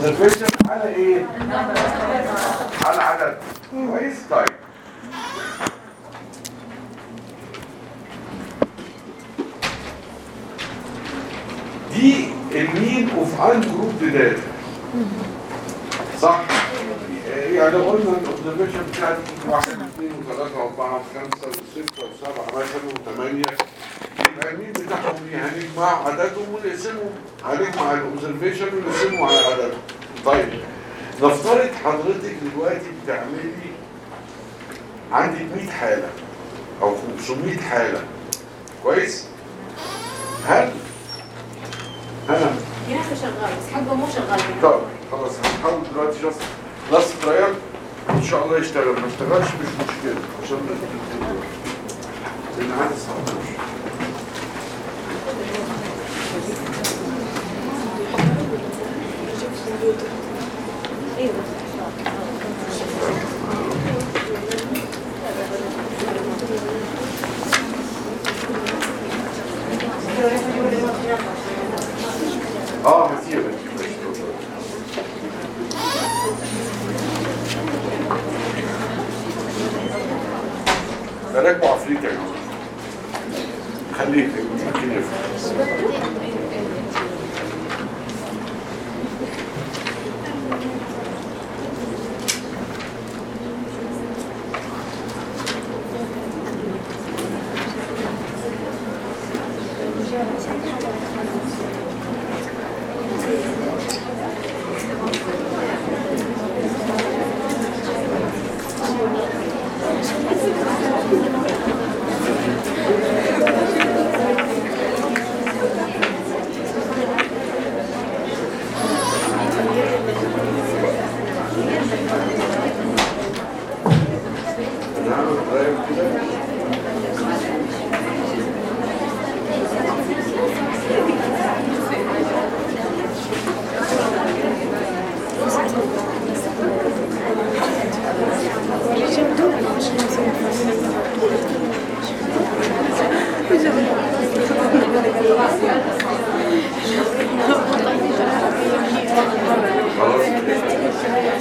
اوبزرفيشن على ايه؟ على عدد كويس طيب دي المين اوف ان جروب داتا صح؟ يعني لو قلنا الاوبزرفيشن بتاعت واحد اثنين وثلاثة واربعة وخمسة وستة وسبعة مثلا وثمانية يبقى المين بتاعهم ايه؟ هنجمع عددهم ونقسمهم هنجمع الاوبزرفيشن ونقسمه على عددهم طيب نفترض حضرتك دلوقتي بتعملي عندك 100 حالة او 500 حالة كويس؟ هل انا جناحه شغال بس حقه مو شغال طب خلاص هنحاول دلوقتي جاست لاست ترايل ان شاء الله يشتغل ما اشتغلش مش مشكله عشان لان عادي 19 اه هسيبك ماشي. ده راكبه عفريت يا جماعه خليك ممكن يفهم نعم رايك كده خلاص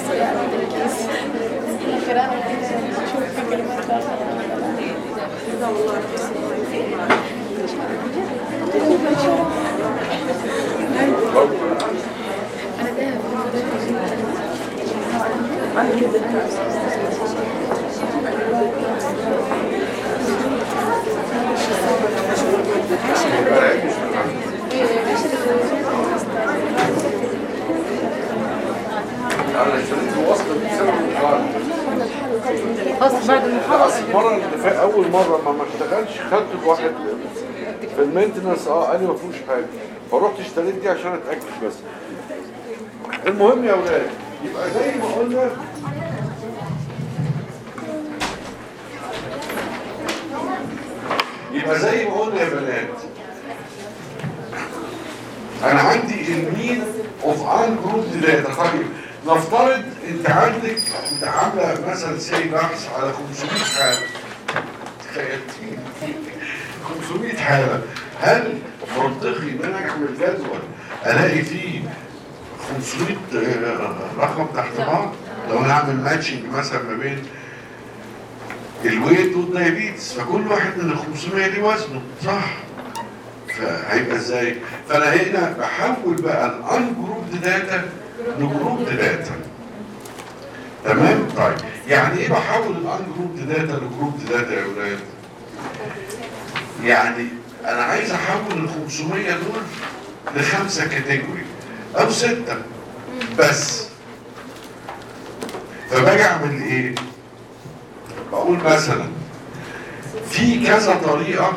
انا اشتريت وصل بسبب الغالب اصلا بعد المحاضره اصل المره اللي فاتت اول مره ما ما اشتغلش خدت واحد في المينتنس اه قال لي ما فيهوش حاجه فرحت اشتريت دي عشان اتاكد بس المهم يا اولاد يبقى زي ما قلنا يبقى زي ما قلنا يا بنات انا عندي المين اوف ان جروب داتا طيب نفترض انت عندك انت عامله مثلا سي بحث على 500 حاله تخيلتي 500 حاله هل منطقي ان انا اعمل جدول الاقي فيه 500 آه، رقم تحت بعض لو انا اعمل ماتشنج مثلا ما بين الويت والدايابيتس فكل واحد من ال 500 دي وزنه صح فهيبقى ازاي؟ فانا هنا بحول بقى الان جروب داتا لجروب داتا تمام؟ طيب يعني ايه بحول الان جروب داتا لجروب داتا يا ولاد؟ يعني انا عايز احول ال 500 دول لخمسه كاتيجوري او سته بس فباجي اعمل ايه؟ بقول مثلا في كذا طريقه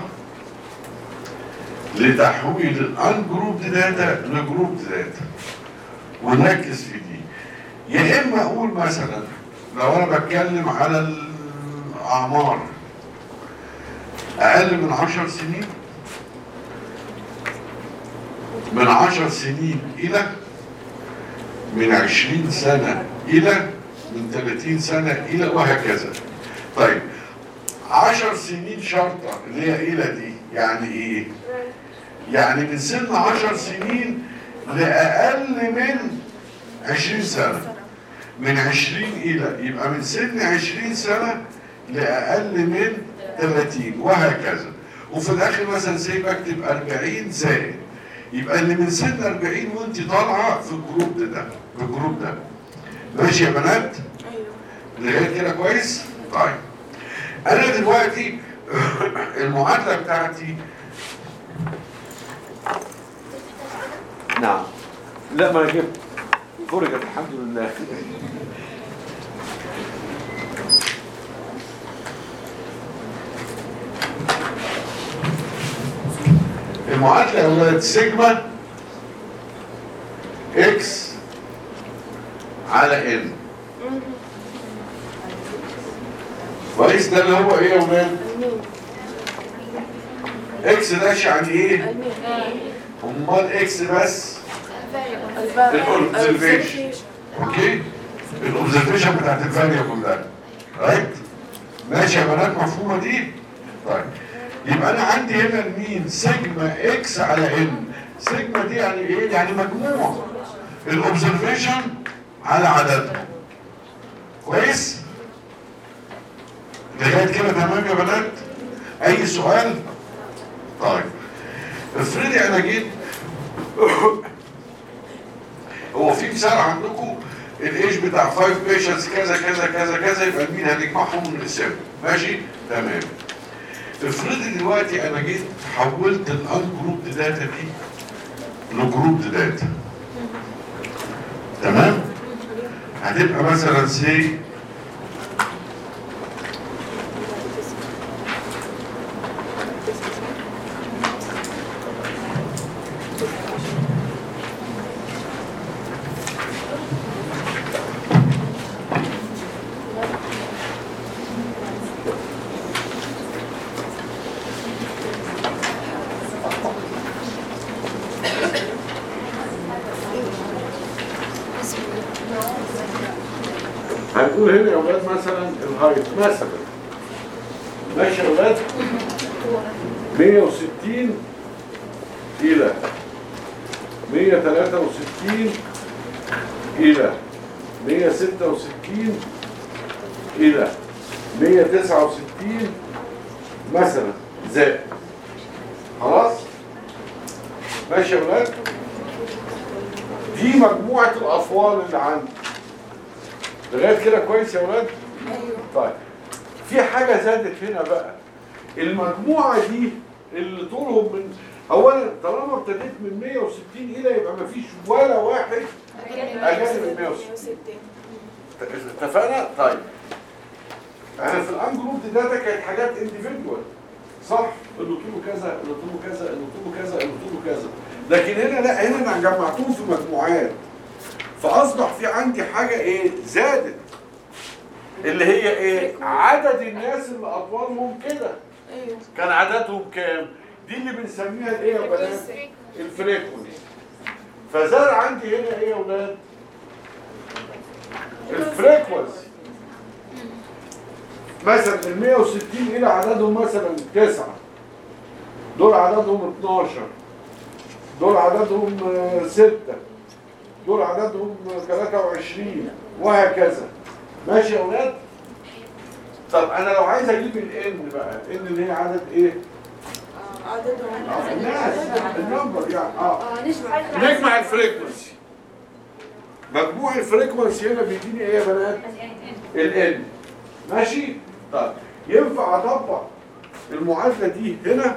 لتحويل الان جروب داتا لجروب داتا ونركز في دي يا اما اقول مثلا لو انا بتكلم على الاعمار اقل من عشر سنين من عشر سنين الى من عشرين سنة الى من ثلاثين سنة الى وهكذا طيب عشر سنين شرطة اللي هي الى دي يعني ايه يعني من سن عشر سنين لأقل من 20 سنة من 20 إلى يبقى من سن 20 سنة لأقل من 30 وهكذا وفي الآخر مثلا زي بكتب 40 زائد يبقى اللي من سن 40 وانت طالعة في الجروب ده, ده في الجروب ده ماشي يا بنات؟ لغاية كده كويس؟ طيب أنا دلوقتي المعادلة بتاعتي نعم لا ما انا جبت فرجت الحمد لله المعادلة يا ولاد سيجما اكس على ان كويس ده اللي هو ايه يا ولاد؟ اكس داش يعني ايه؟ امال اكس بس الاوبزرفيشن اوكي الاوبزرفيشن بتاعت الفاريبل ده رايت ماشي يا بنات مفهومه دي طيب يبقى انا عندي هنا المين سيجما اكس على ان سيجما دي يعني ايه يعني مجموع الاوبزرفيشن على عددهم كويس لغايه كده تمام يا بنات اي سؤال طيب افرضي انا جيت هو في مثال عندكم الايج بتاع 5 بيشنتس كذا كذا كذا كذا يبقى مين هنجمعهم ونقسمهم ماشي تمام افرضي دلوقتي انا جيت حولت الان جروب داتا دي لجروب داتا تمام هتبقى مثلا سي هنقول هنا يا اولاد مثلا الهايت مثلا ماشي يا اولاد 160 الى 163 الى 166 الى 169 مثلا زائد خلاص ماشي يا اولاد دي مجموعة الأطوال اللي عندي لغاية كده كويس يا ولاد؟ طيب في حاجة زادت هنا بقى المجموعة دي اللي طولهم من أولا طالما ابتديت من 160 إلى يبقى مفيش ولا واحد أقل من 160 اتفقنا؟ طيب احنا في الان جروب دي داتا كانت حاجات انديفيدوال صح؟ اللي طوله كذا اللي طوله كذا اللي طوله كذا اللي طوله كذا لكن هنا لا هنا انا جمعتهم في مجموعات فاصبح في عندي حاجه ايه زادت اللي هي ايه عدد الناس اللي اطوالهم كده ايوه كان عددهم كام دي اللي بنسميها الايه يا بنات الفريكونسي فزاد عندي هنا ايه يا ولاد الفريكونسي مثلا ال 160 الى عددهم مثلا 9 دول عددهم 12 دول عددهم 6 دول عددهم 23 وهكذا ماشي يا اولاد طب انا لو عايز اجيب الان بقى الان اللي هي عدد ايه عددهم آه، الناس النمبر يعني اه اه نجمع نجمع الفريكونسي مجموع الفريكونسي هنا بيديني ايه يا بنات الان ماشي طيب ينفع اطبق المعادله دي هنا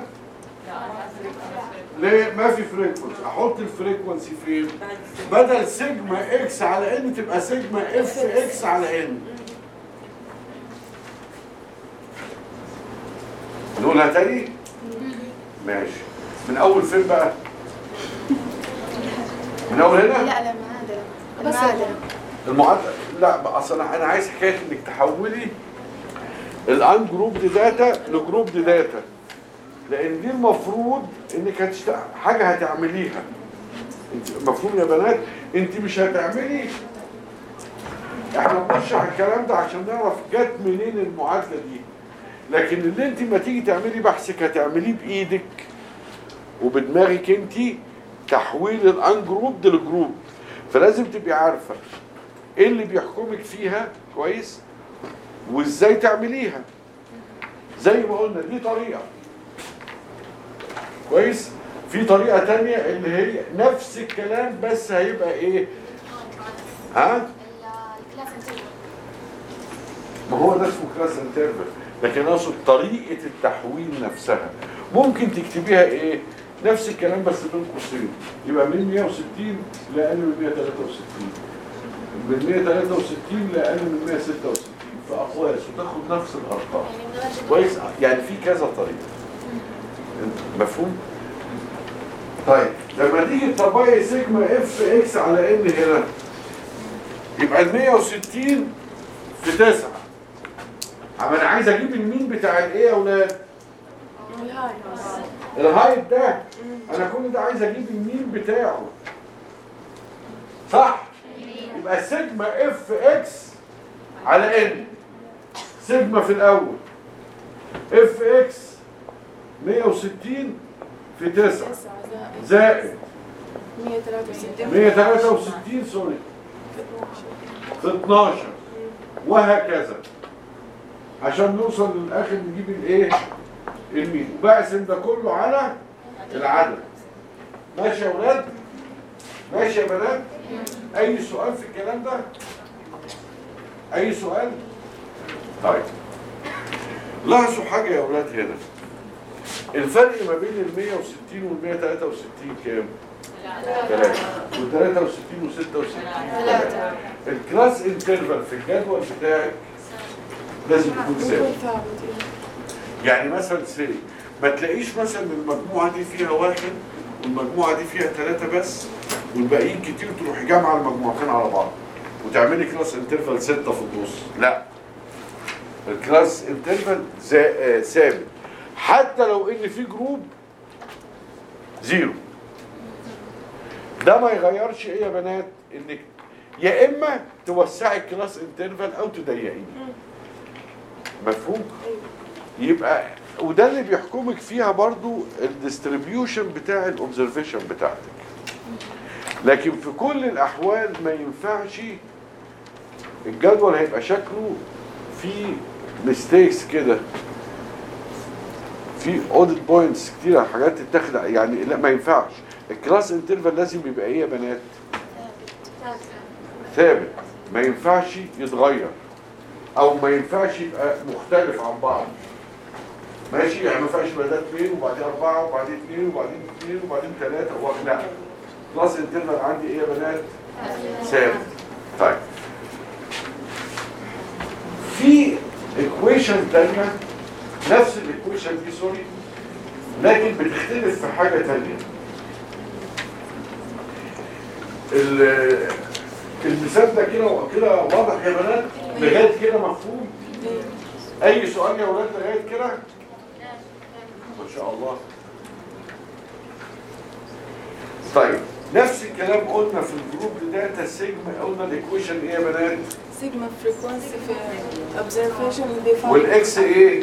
ليه ما في فريكونسي احط الفريكونسي فين بدل سيجما اكس على ان تبقى سيجما اف اكس على ان نقولها تاني ماشي من اول فين بقى من اول هنا لا لا معادلة المعادلة المعادله لا بقى اصل انا انا عايز حكايه انك تحولي الان جروب دي داتا لجروب دي داتا لان دي المفروض انك هتشتغل حاجه هتعمليها انت مفهوم يا بنات انت مش هتعملي احنا بنشرح الكلام ده عشان نعرف جت منين المعادله دي لكن اللي انت ما تيجي تعملي بحثك هتعمليه بايدك وبدماغك انت تحويل الان جروب ده لجروب فلازم تبقي عارفه ايه اللي بيحكمك فيها كويس وازاي تعمليها زي ما قلنا دي طريقه كويس في طريقه تانية اللي هي نفس الكلام بس هيبقى ايه ها الكلاس انترفال ما هو ده اسمه كلاس انترفال لكن اقصد طريقه التحويل نفسها ممكن تكتبيها ايه نفس الكلام بس بين قوسين يبقى من 160 لاقل من 163 من 163 لاقل من 166 في اقواس وتاخد نفس الارقام يعني من غير كويس يعني في كذا طريقه مفهوم طيب لما تيجي تطبقي سيجما اف اكس على ان هنا يبقى ال 160 في 9 اما انا عايز اجيب المين بتاع الايه يا اولاد الهاي الهايت ده انا كل ده عايز اجيب المين بتاعه صح يبقى سيجما اف اكس على ان سيجما في الاول اف اكس 160 في 9 تسعة زائد 163 163 سوري في 12 وهكذا عشان نوصل للاخر نجيب الايه المين وبقسم ده كله على العدد ماشي يا ولاد ماشي يا بنات اي سؤال في الكلام ده اي سؤال طيب لاحظوا حاجه يا ولاد هنا الفرق ما بين ال 160 وال 163 كام؟ ثلاثة وال 63 و 66 ثلاثة الكلاس انترفال في الجدول بتاعك لازم يكون ثابت يكون ثابت إيه. يعني مثلا سي ما تلاقيش مثلا المجموعة دي فيها واحد والمجموعة دي فيها ثلاثة بس والباقيين كتير تروح جامعة المجموعتين على بعض وتعملي كلاس انترفال ستة في النص لا الكلاس انترفال زا- آه، ثابت حتى لو ان في جروب زيرو ده ما يغيرش ايه يا بنات انك يا اما توسعي الكلاس انترفال او تضيقيه مفهوم يبقى وده اللي بيحكمك فيها برضو الديستريبيوشن بتاع الاوبزرفيشن بتاعتك لكن في كل الاحوال ما ينفعش الجدول هيبقى شكله في ميستيكس كده في اوديت بوينتس كتير حاجات تتاخد يعني لا ما ينفعش الكلاس انترفال لازم يبقى ايه يا بنات ثابت ما ينفعش يتغير او ما ينفعش يبقى مختلف عن بعض ماشي يعني ما ينفعش يبقى ده اثنين وبعدين اربعه وبعدين اثنين وبعدين اثنين وبعدين ثلاثه لا كلاس انترفال عندي ايه يا بنات؟ ثابت طيب في ايكويشن تانية نفس الايكويشن دي سوري لكن بتختلف في حاجة تانية ال- المثال ده كده كده واضح يا بنات لغاية كده مفهوم اي سؤال يا ولاد لغاية كده ما شاء الله طيب نفس الكلام قلنا في الجروب داتا سيجما قلنا الايكويشن ايه يا بنات سيجما فريكونسي في observation define والاكس ايه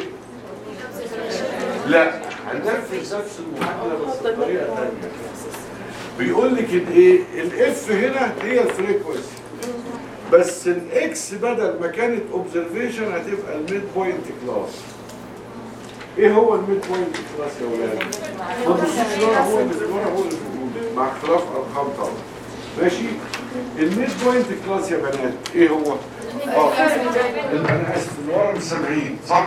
لا هننفذ نفس المعادله بس بطريقه ثانيه بيقول لك الايه الاف هنا هي الفريكونسي بس الاكس بدل ما كانت اوبزرفيشن هتبقى الميد بوينت كلاس ايه هو الميد بوينت كلاس يا ولاد ما تبصوش ورا هو اللي ورا هو اللي موجود مع اختلاف ارقام طبعا ماشي الميد بوينت كلاس يا بنات ايه هو اه انا اسف اللي ورا مش سامعين صح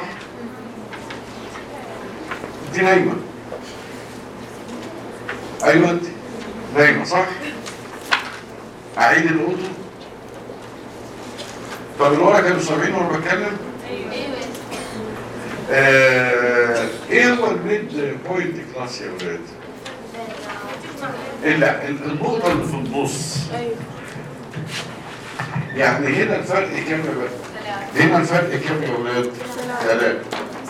دي نايمه ايوه انت نايمه صح اعيد الاوضه طب اللي ورا كانوا سامعين وانا بتكلم آه ايه هو الميد بوينت كلاس يا ولاد إيه لا ال- النقطه اللي في النص ايوه يعني هنا الفرق كام يا ولاد هنا الفرق كام يا ولاد ثلاثة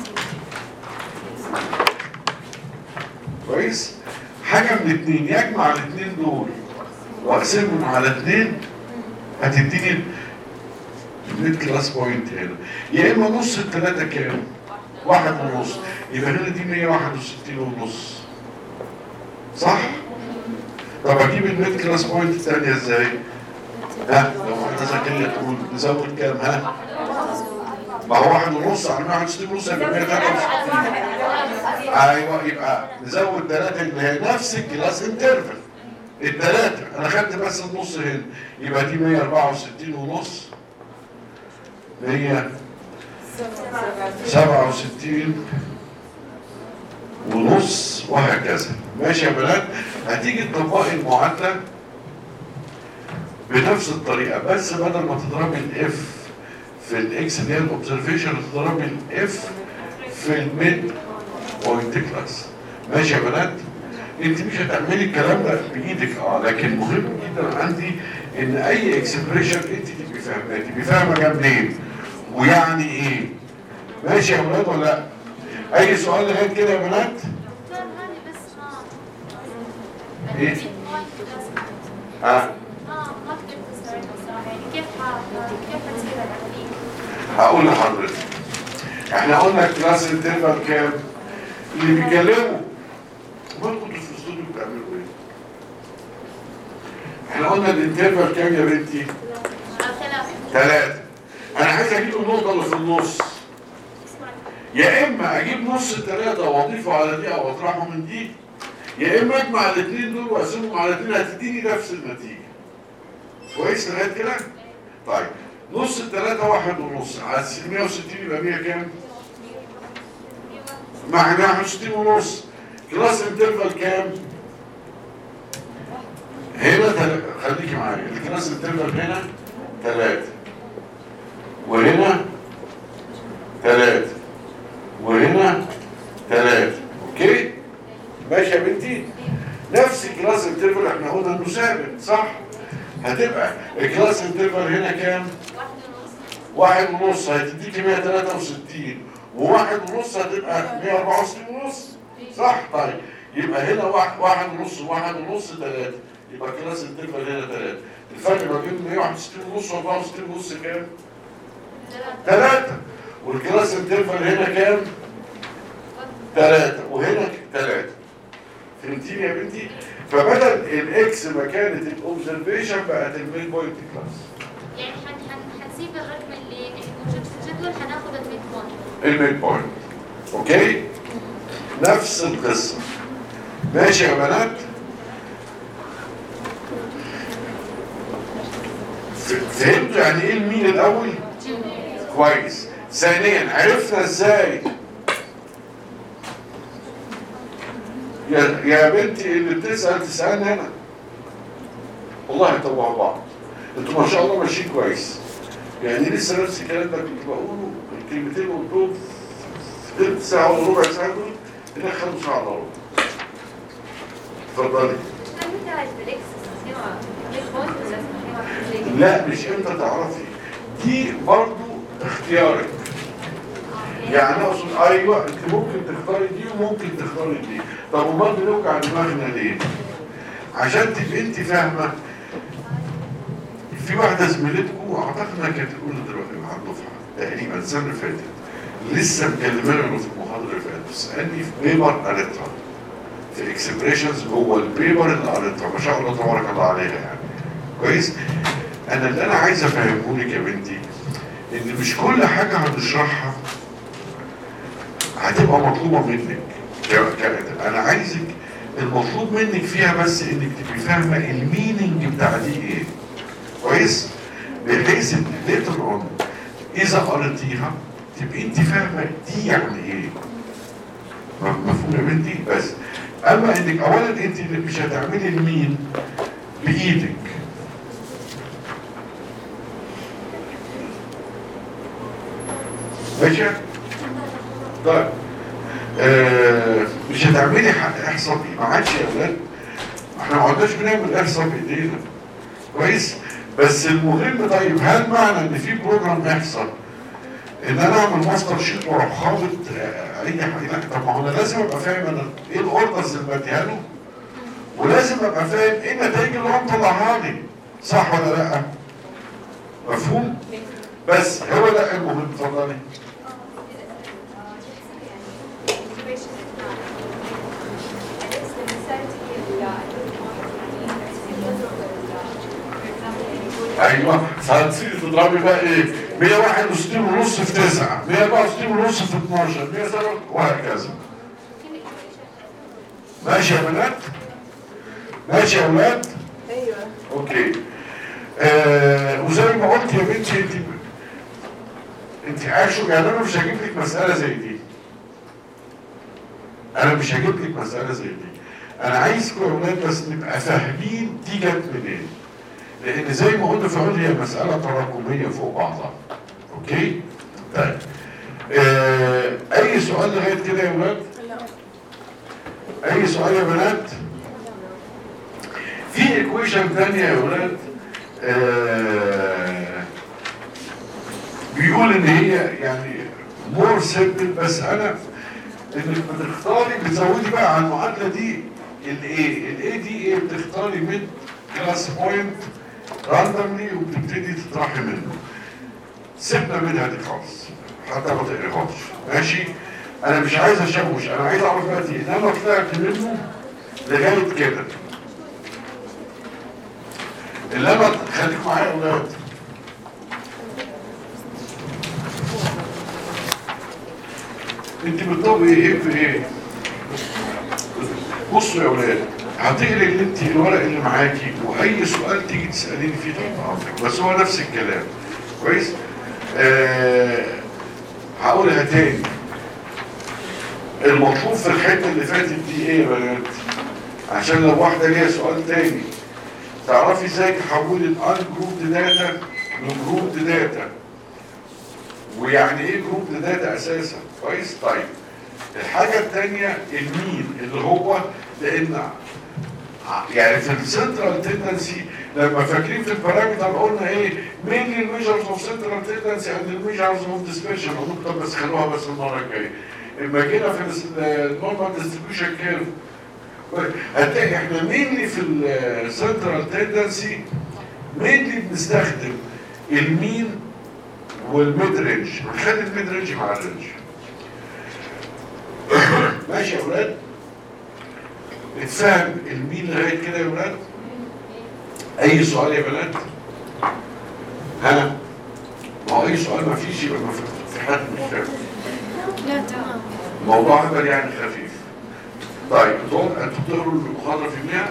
كويس حاجة من اتنين يجمع الاتنين دول واقسمهم على اتنين هتديني الميد كلاس بوينت هنا يا اما نص التلاتة كام واحد ونص يبقى هنا دي 161 ونص صح طب اجيب الميد كلاس بوينت الثانية ازاي ها لو واحدة ذكية تقول نزود كام ها ما هو واحد ونص على 160 ونص يبقى 163 ايوه يبقى نزود ثلاثة اللي هي نفس الكلاس انترفل الثلاثة انا خدت بس النص هنا يبقى دي 164 ونص 167 ونص وهكذا ماشي يا بنات هتيجي تطبقي المعادلة بنفس الطريقة بس بدل ما تضربي الاف في الاكس اللي هي الاوبزرفيشن تضربي الاف في الميد بوينت كلاس ماشي يا بنات انت مش هتعملي الكلام ده بايدك اه لكن مهم جدا عندي ان اي اكسبريشن انت تبقي فاهماه تبقي فاهمه جايه منين ويعني ايه ماشي يا ولاد ولا لا اي سؤال لغايه كده يا بنات دكتور هذه بس ما إيه؟ اه اه ما قدرت استوعبها الصراحه يعني كيف ح- كيف حتصير العمليه؟ هقول لحضرتك احنا قلنا كلاس انترفال كام اللي بيكلموا ما كنتوا في الاستوديو بتعملوا ايه احنا قلنا الانترفال كام يا بنتي على ثلاثه ثلاثة انا عايز اجيب النقطة اللي في النص يا اما اجيب نص الثلاثة واضيفه على دي او اطرحه من دي يا اما اجمع الاثنين دول واقسمهم على اثنين هتديني نفس النتيجة كويس لغاية كده؟ طيب نص الثلاثة واحد ونص على 160 يبقى 100 كام؟ مع 160 ونص كلاس انترفال كام؟ هنا تل... خليكي معايا الكلاس انترفال هنا ثلاثة وهنا ثلاثة وهنا ثلاثة اوكي؟ ماشي يا بنتي؟ نفس الكلاس انترفال احنا قلنا انه ثابت صح؟ هتبقى الكلاس انترفال هنا كام؟ واحد ونص واحد ونص هتديكي 163 وواحد ونص هتبقى 164 ونص صح طيب يبقى هنا واحد, واحد ونص وواحد ونص ثلاثة يبقى كلاس التربة هنا ثلاثة الفرق ما بين 161 ونص و 64 ونص كام؟ ثلاثه ثلاثة والكلاس التربة هنا كام؟ ثلاثة وهنا ثلاثة فهمتيني يا بنتي؟ فبدل الاكس ما كانت الاوبزرفيشن بقت الميد بوينت كلاس يعني حن حن حنسيب الرقم اللي موجود في الجدول حناخذ الميد بوينت الميد بوينت اوكي نفس القصه ماشي يا بنات ف- فهمتوا يعني ايه المين الاول كويس ثانيا عرفنا ازاي يا يا بنتي اللي بتسال تسالني انا والله يطوعوا بعض انتوا ما شاء الله ماشيين كويس يعني لسه نفس الكلام ده كنت بقوله الكلمتين اللي قلتهم في تلت ساعة ولا ربع ساعة دول هناك خدوا ساعة الا ربع. اتفضلي. متى هاي بالاكس اسمها ميد بوينت ولا اسمها لا مش امتى تعرفي دي برضو اختيارك يعني اقصد ايوه انت ممكن تختاري دي وممكن تختاري دي طب امال بنوجع دماغنا ليه؟ عشان تبقي انت فاهمه في واحده زميلتكم اعتقد انها كانت الاولى دلوقتي مع الدفعه تقريبا السنه اللي فاتت لسه مكلماني في المحاضره اللي فاتت بتسالني في بيبر قريتها في اكسبريشنز جوه البيبر اللي قريتها ما شاء الله تبارك الله عليها يعني كويس انا اللي انا عايز افهمه لك يا بنتي ان مش كل حاجه هنشرحها هتبقى مطلوبه منك ك- ك- انا عايزك المطلوب منك فيها بس انك تبقي فاهمه الميننج بتاع دي ايه كويس بحيث ان ليتر اون اذا قريتيها تبقي انت فاهمه دي يعني ايه م- مفهوم يا بنتي بس اما انك اولا انت اللي مش هتعملي المين بايدك ماشي طيب آه مش هتعملي ح- احصاء ما عادش يا اولاد احنا ما عدناش بنعمل احصاء بايدينا كويس بس المهم طيب هل معنى ان في بروجرام احصاء ان انا اعمل ماستر شيت واروح خابط آه، اي حاجه لا طب ما هو انا لازم ابقى فاهم انا ايه الاوردرز اللي بديها له ولازم ابقى فاهم ايه النتائج اللي هو مطلعها لي صح ولا لا؟ مفهوم؟ بس هو ده المهم اتفضلي يعني ايوه فهتصيري تضربي بقى ايه 161 ونص في 9 164 ونص في 12 107 وهكذا ماشي يا بنات ماشي يا اولاد ايوه اوكي آه وزي ما قلت يا بنتي انت انت عايشوا يعني انا مش هجيب لك مساله زي دي انا مش هجيب لك مساله زي دي انا عايزكم يا اولاد بس نبقى فاهمين دي جت منين لان زي ما قلنا في الاول هي مساله تراكميه فوق بعضها اوكي طيب آه اي سؤال لغايه كده يا اولاد لا اي سؤال يا بنات في ايكويشن ثانيه يا ولاد آه بيقول ان هي يعني مور سيمبل بس انا انك بتختاري بتزودي بقى على المعادله دي الايه الايه دي ايه بتختاري من كلاس بوينت راندملي وبتبتدي تطرحي منه سيبنا منها دي خالص حتى ما تقريهاش ماشي انا مش عايز اشوش انا عايز اعرف دلوقتي ان انا طلعت منه لغايه كده اللي انا خليك معايا يا اولاد انت بتطبقي ايه في ايه بصوا يا اولاد هتقري اللي انت الورق اللي معاكي واي سؤال تيجي تساليني فيه تحت امرك بس هو نفس الكلام كويس آه هقولها تاني المطلوب في الحته اللي فاتت دي ايه يا بنات عشان لو واحده ليها سؤال تاني تعرفي ازاي تحولي الان جروب داتا لجروب داتا ويعني ايه جروب داتا اساسا كويس طيب الحاجه الثانيه المين اللي هو لان ع- يعني في السنترال تندنسي لما فاكرين في البارامتر قلنا ايه مين الميجرز اوف سنترال تندنسي اند الميجرز اوف ديسبيشن طب بس خلوها بس المره الجايه اما جينا في النورمال ديستريبيوشن كيرف هتلاقي احنا مينلي في السنترال تندنسي مينلي بنستخدم المين والميد رينج بنخلي الميد رينج مع الرينج ماشي يا اولاد اتفهم المين لغايه كده يا اولاد اي سؤال يا بنات ها ما هو اي سؤال ما فيش يبقى ما في- في حد مش فاهم لا تمام الموضوع عمل يعني خفيف طيب دول انتوا بتقروا المحاضره في المئة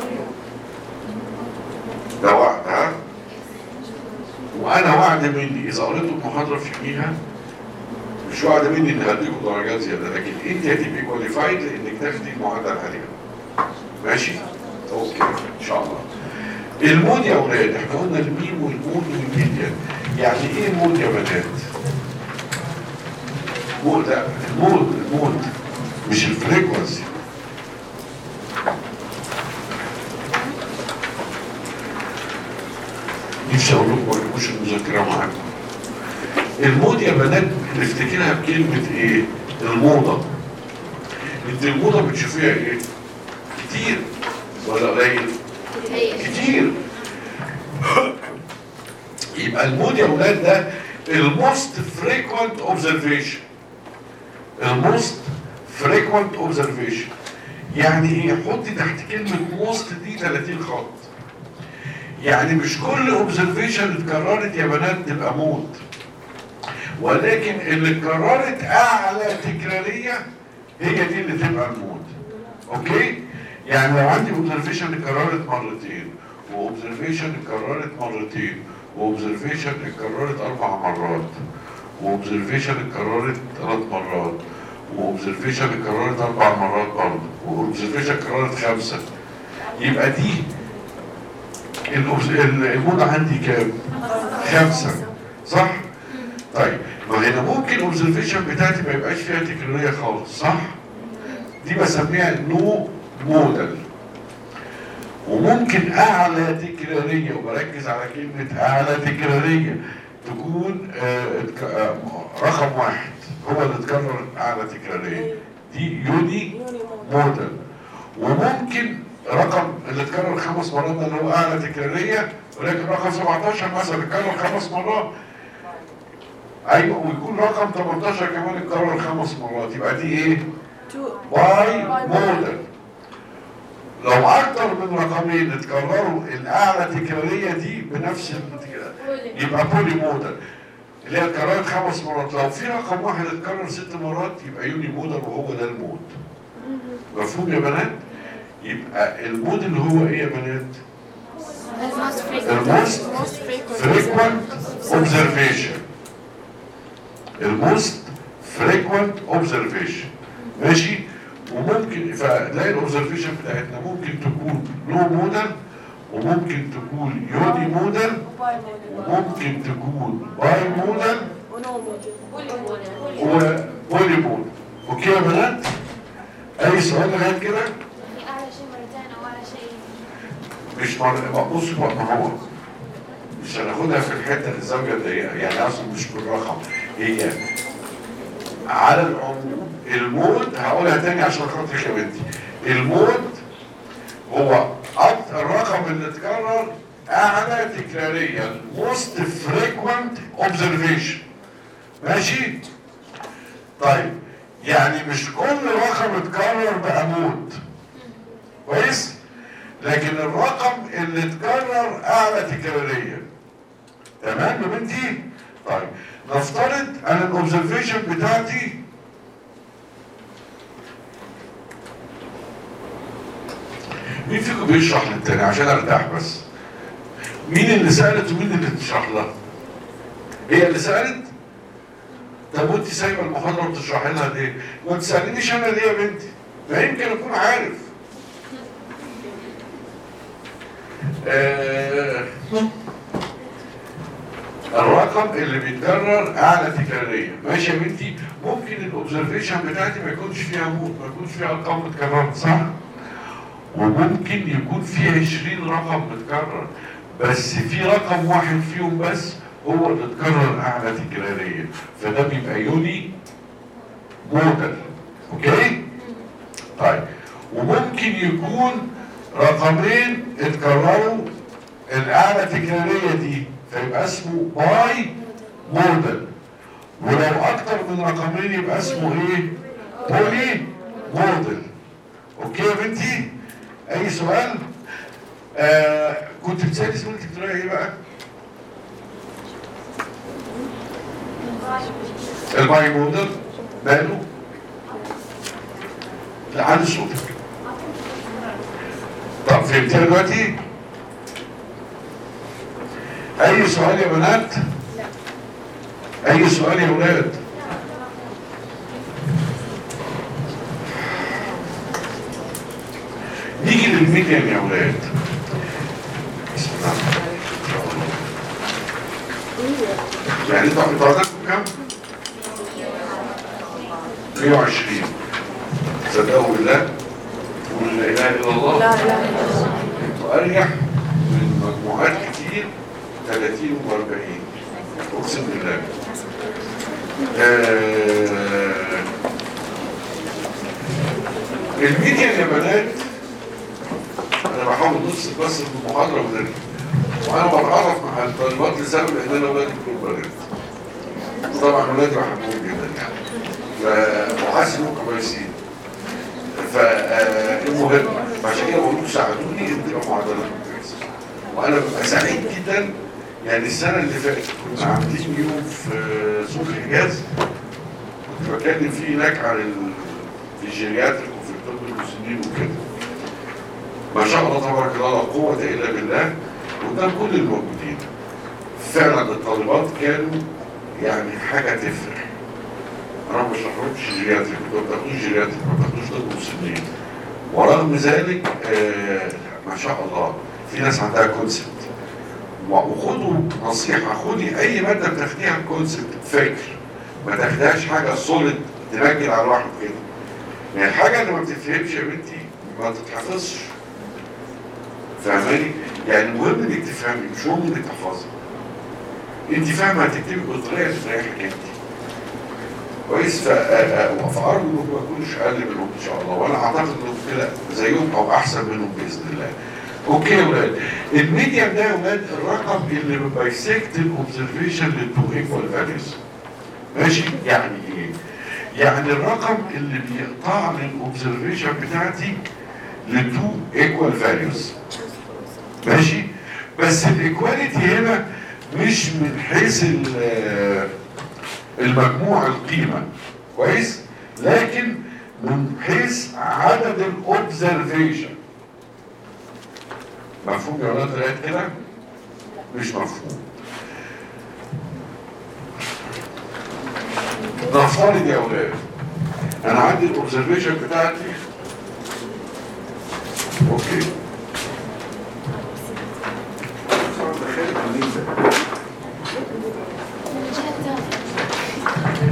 ده وعد ها وانا وعد مني اذا قريتوا المحاضره في يوميها مش وعد مني ان هديكم درجات زياده لكن انت هتبقي كواليفايد لانك تاخدي المعدل عليها ماشي اوكي ان شاء الله المود يا اولاد احنا قلنا الميم والمود والميديان يعني ايه مود يا بنات مود لا المود المود مش الفريكونسي نفسي اقول لكم ما تجيبوش المذاكره معاكم المود يا بنات نفتكرها بكلمه ايه؟ الموضه انت الموضه بتشوفيها ايه؟ كتير ولا قليل؟ كتير يبقى المود يا اولاد ده الموست فريكوينت اوبزرفيشن الموست فريكوينت اوبزرفيشن يعني ايه حطي تحت كلمه موست دي 30 خط يعني مش كل اوبزرفيشن اتكررت يا بنات تبقى مود ولكن اللي اتكررت اعلى تكراريه هي دي اللي تبقى المود اوكي يعني لو عندي اوبزرفيشن اتكررت مرتين واوبزرفيشن اتكررت مرتين واوبزرفيشن اتكررت اربع مرات واوبزرفيشن اتكررت ثلاث مرات واوبزرفيشن اتكررت اربع مرات برضه واوبزرفيشن اتكررت خمسه يبقى دي الأوبز- ال- المود عندي كام؟ خمسه صح؟ طيب ما هنا ممكن الاوبزرفيشن بتاعتي ما يبقاش فيها تكراريه خالص صح؟ دي بسميها نو مودل وممكن اعلى تكراريه وبركز على كلمه اعلى تكراريه تكون آه، اتك- آه، رقم واحد هو اللي اتكرر اعلى تكراريه دي يوني يوني مود موديل وممكن رقم اللي اتكرر خمس مرات ده اللي هو اعلى تكراريه ولكن رقم 17 مثلا اتكرر خمس مرات ايوه ويكون رقم 18 كمان اتكرر خمس مرات يبقى دي ايه؟ تو باي موديل لو اكتر من رقمين اتكرروا الاعلى تكراريه دي بنفس ال- يبقى بولي مودل اللي هي اتكررت خمس مرات لو في رقم واحد اتكرر ست مرات يبقى يوني مودل وهو ده المود مفهوم يا بنات يبقى المود اللي هو ايه يا بنات الموست frequent observation الموست frequent observation ماشي وممكن فتلاقي الاوبزرفيشن بتاعتنا ممكن تكون لو مودل وممكن تكون يوني مودل وباي موديل وممكن تكون باي مودل ونو موديل وبولي مودل اوكي يا بنات اي سؤال لغايه كده يعني أعلى شيء مرتين أو أعلى شيء مش مر... بص بقى ما هو مش هناخدها في الحته الزاويه الضيقه يعني اصلا مش بالرقم هي على العموم المود هقولها تاني عشان خاطرك يا بنتي المود هو أكتر الرقم اللي اتكرر اعلى تكراريا most frequent observation ماشي طيب يعني مش كل رقم اتكرر بقى مود كويس لكن الرقم اللي اتكرر اعلى تكراريا تمام يا بنتي طيب نفترض انا الاوبزرفيشن بتاعتي مين فيكم بيشرح للتاني عشان ارتاح بس مين اللي سالت ومين اللي بتشرح لها هي اللي سالت طب وانت سايبه المحاضره وبتشرحي لها ليه ما تسالنيش انا ليه يا بنتي ما يمكن اكون عارف آه، الرقم اللي بيتكرر اعلى تكراريه ماشي يا بنتي ممكن الاوبزرفيشن بتاعتي ما يكونش فيها موت ما يكونش فيها ارقام متكرره صح وممكن يكون فيه 20 رقم متكرر بس في رقم واحد فيهم بس هو اللي اتكرر اعلى تكراريه فده بيبقى يوني مودل اوكي طيب وممكن يكون رقمين اتكرروا الاعلى تكراريه دي فيبقى اسمه باي مودل ولو اكتر من رقمين يبقى اسمه ايه بولي مودل اوكي يا بنتي اي سؤال آه كنت بتسالي اسم الدكتوراه ايه بقى الباي مودل ماله لا عن صوتك طب فهمتيها دلوقتي اي سؤال يا بنات اي سؤال يا ولاد نيجي للميديان يا ولاد بسم الله يعني انتوا انتوا عددكم كام؟ 120 صدقوا بالله قولوا لا اله الا الله لا لا لا انتوا اريح من مجموعات كتير 30 و40 اقسم بالله آه، الميديا يا بنات انا بحاول نفصل بس في المحاضره ونرجع وانا بتعرف مع الطالبات لسبب ان انا ولادي كلهم بنات طبعا ولادي بحبهم جدا يعني ف- وحاسس انهم كويسين فالمهم عشان كده بقول لكم ساعدوني ان تبقى معادلات كويسه وانا ببقى سعيد جدا يعني السنه اللي فاتت كنا عاملين يوم في سوق الحجاز كنت بتكلم فيه هناك عن ال- في الجيرياتريك وفي الطب المسنين وكده ما شاء الله تبارك الله لا قوه الا بالله قدام كل الموجودين فعلا الطالبات كانوا يعني حاجه تفرح انا ما بشرحلهمش جيرياتريك ما بتاخدوش جيرياتريك ما بتاخدوش طب مسنين ورغم ذلك آه ما شاء الله في ناس عندها كونسبت وخدوا نصيحة خدي أي مادة بتاخديها كونسبت فكر ما تاخدهاش حاجة سوليد تنجل على الواحد كده يعني الحاجة اللي ما بتفهمش يا بنتي ما تتحفظش فاهماني؟ يعني المهم انك تفهمي مش مهم انك تحفظي انت فاهمة هتكتبي بالطريقة اللي تريحك انت كويس فا- فأرجو انكم ما تكونوش أقل منهم إن شاء الله وأنا أعتقد انكم كده زيهم أو أحسن منهم بإذن الله. اوكي يا ولاد الميديم ده يا ولاد الرقم اللي بايسكت الاوبزرفيشن للتو ايكوال فاليوز ماشي يعني ايه يعني الرقم اللي بيقطع لي الاوبزرفيشن بتاعتي لتو ايكوال فاليوز ماشي بس الايكواليتي هنا مش من حيث ال- المجموع القيمه كويس لكن من حيث عدد الاوبزرفيشن مفهوم يا ولاد لغايه كده مش مفهوم نفترض يا اولاد انا عندي الاوبزرفيشن بتاعتي اوكي من الجهة الثانية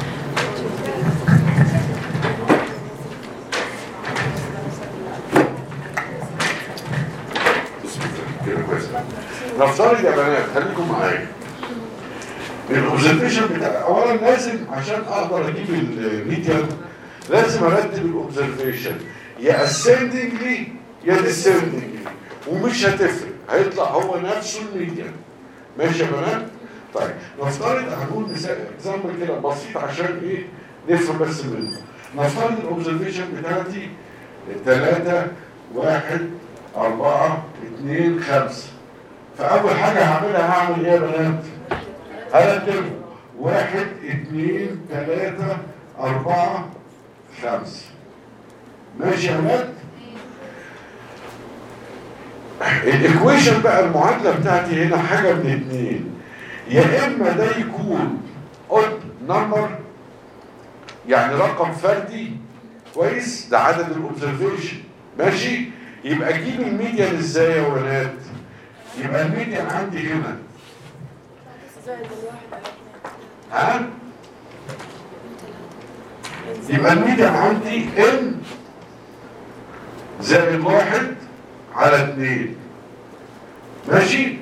بسم الله كده كويس نفترض يا بنات خليكم معايا الاوبزرفيشن بتاع اولا لازم عشان اقدر اجيب الميديان لازم ارتب الاوبزرفيشن يا اسندنجلي يا ديسندنجلي ومش هتفرق هيطلع هو نفسه الميديان ماشي يا بنات طيب نفترض هنقول مثال اكزامبل كده بسيط عشان ايه نفهم بس منه نفترض الاوبزرفيشن بتاعتي 3 1 4 2 5 فاول حاجه هعملها هعمل ايه يا بنات؟ هرتب واحد اثنين ثلاثة أربعة خمسة ماشي يا ولاد؟ الايكويشن بقى المعادلة بتاعتي هنا حاجة من اتنين يا إما ده يكون اود نمبر يعني رقم فردي كويس ده عدد الاوبزرفيشن ماشي يبقى اجيب الميديان ازاي يا ولاد؟ يبقى الميديان عندي هنا زائد الواحد على اثنين ها يبقى الميديان عندي ان زائد واحد على اتنين ماشي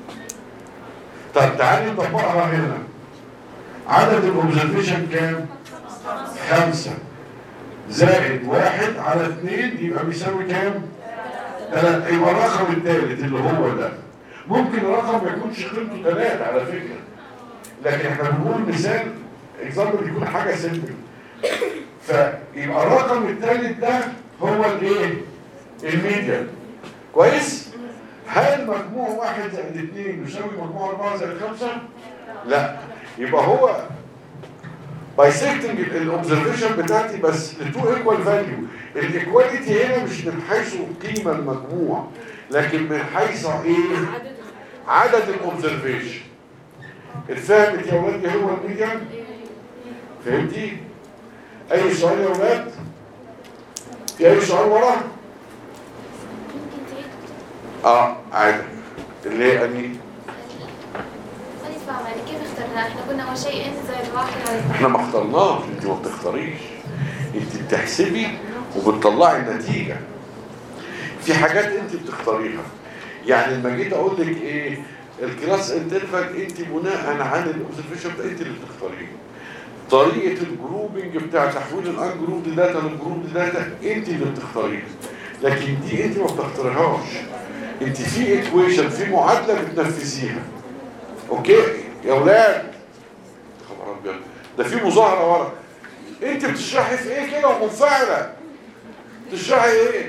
طب تعالي نطبقها هنا عدد الاوبزرفيشن كام خمسة زائد واحد على اتنين يبقى بيساوي كام تلاتة يبقى الرقم الثالث اللي هو ده ممكن الرقم ما يكونش قيمته ثلاثة على فكرة لكن احنا بنقول مثال اكزامبل يكون حاجه سيمبل فيبقى الرقم الثالث ده هو الايه؟ الميديان كويس؟ هل مجموع واحد زائد اثنين يساوي مجموع اربعه زائد خمسه؟ لا يبقى هو بايسكتنج الاوبزرفيشن بتاعتي بس لتو ايكوال فاليو الايكواليتي هنا مش من حيث القيمه المجموع لكن من حيث ايه؟ عدد الاوبزرفيشن اتفهمت يا ولاد إيه هو الميديان فهمتي اي سؤال يا ولاد في اي سؤال ورا ممكن تعيد اه عادي اللي هي اني ماني فاهمة يعني كيف اخترنا احنا قلنا اول شيء ان زائد واحد على احنا ما اخترناش انت ما بتختاريش انت بتحسبي وبتطلعي النتيجه في حاجات انت بتختاريها يعني لما جيت اقول لك ايه الكلاس انترفال انت بناء على الاوبزرفيشن ده انت اللي بتختاريه طريقه الجروبنج بتاع تحويل الان جروب داتا للجروب داتا انت اللي بتختاريها لكن دي انت ما بتختاريهاش انت في ايكويشن في معادله بتنفذيها اوكي يا اولاد خبر ابيض ده في مظاهره ورا انت بتشرحي في ايه كده ومنفعله بتشرحي ايه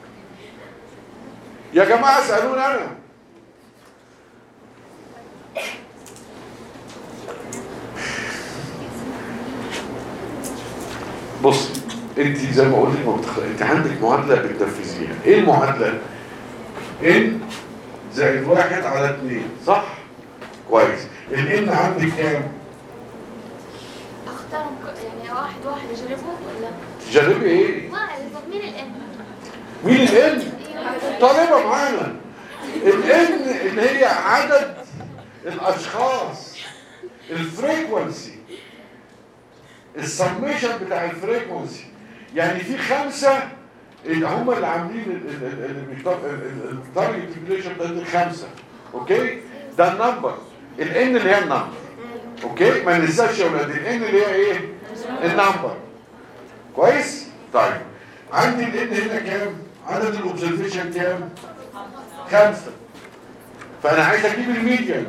يا جماعه اسالوني انا بص انت زي ما قلت ما بتخ... انت عندك معادله بتنفذيها ايه المعادله ان زائد واحد على اتنين صح كويس الان عندك كام اختارهم ك- يعني واحد واحد اجربهم ولا تجربي ايه ما اعرف طب مين الان؟ مين الان طالبه معانا الان اللي هي عدد الاشخاص الفريكونسي السميشن بتاع الفريكونسي يعني في خمسه اللي هم اللي عاملين ال- ال- ال- اللي التارجت ريجوليشن ده الخمسه اوكي ده النمبر الان اللي هي النمبر اوكي ما ننساش يا اولاد الان اللي هي ايه النمبر كويس طيب عندي الان هنا كام عدد الاوبزرفيشن كام خمسة فانا عايز اجيب الميديان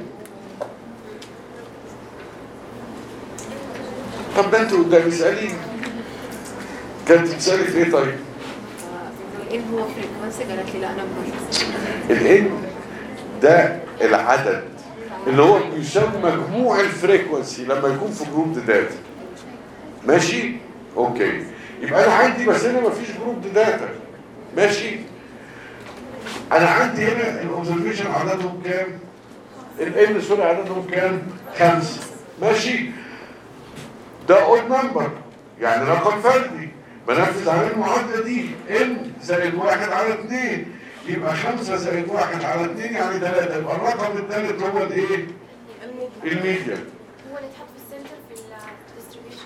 طب ده انت قدامي اساليني كانت بتسالي في ايه طيب الان هو فريكونسي قالت لي لا نمبر الان ده العدد اللي هو بيسمى مجموع الفريكونسي لما يكون في جروب داتا ماشي اوكي يبقى انا عندي بس هنا مفيش جروب داتا ماشي انا عندي هنا الاوبزرفيشن عددهم كام الان سوري عددهم كام خمسة ماشي ده اود نمبر يعني رقم فردي بنفذ عليه المعادله دي ان زائد واحد على اثنين يبقى خمسة زائد واحد على اثنين يعني ثلاثة يبقى الرقم الثالث هو الايه؟ الميديا هو اللي اتحط في السنتر في الديستريبيوشن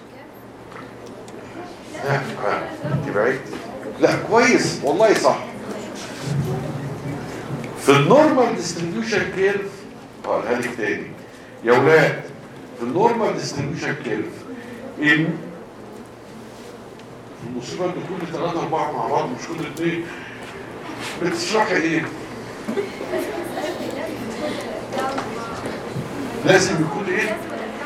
كام؟ لا آه، انت بعيد لا كويس والله صح في النورمال ديستريبيوشن كيرف هقولها لك تاني يا ولاد في النورمال ديستريبيوشن كيرف ان المصيبه ان كل ثلاثه اربعه مع بعض مش كل اثنين بتشرحي ايه؟ لازم يكون ايه؟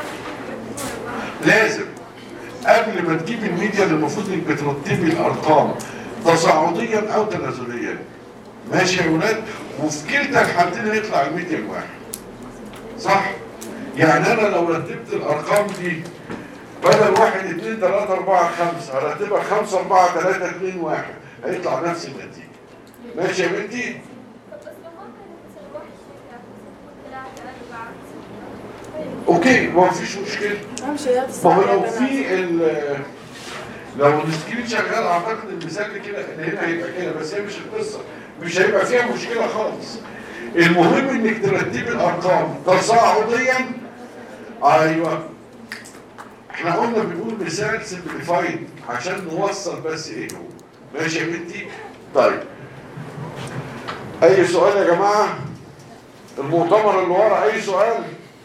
لازم قبل ما تجيب الميديا اللي المفروض انك بترتبي الارقام تصاعديا او تنازليا ماشي يا ولاد وفي كلتا الحالتين هيطلع الميديا الواحد صح يعني انا لو رتبت الارقام دي بدل واحد اتنين تلاتة اربعة خمسة هرتبها خمسة اربعة تلاتة اتنين واحد هيطلع نفس النتيجة ماشي يا بنتي طب بس لو ما كان مثلا واحد اثنين ثلاثة أربعة اوكي ما فيش مشكلة اهم شيء لا ما هو تستعجل لو يا في ال لو السكرين شغال اعتقد المثال كده ان هنا هيبقى كده بس هي مش القصه مش هيبقى فيها مشكله خالص المهم انك ترتبي الارقام تصاعديا ايوه احنا قلنا بنقول مثال سمبليفايد عشان نوصل بس ايه هو ماشي يا بنتي طيب اي سؤال يا جماعه المؤتمر اللي ورا اي سؤال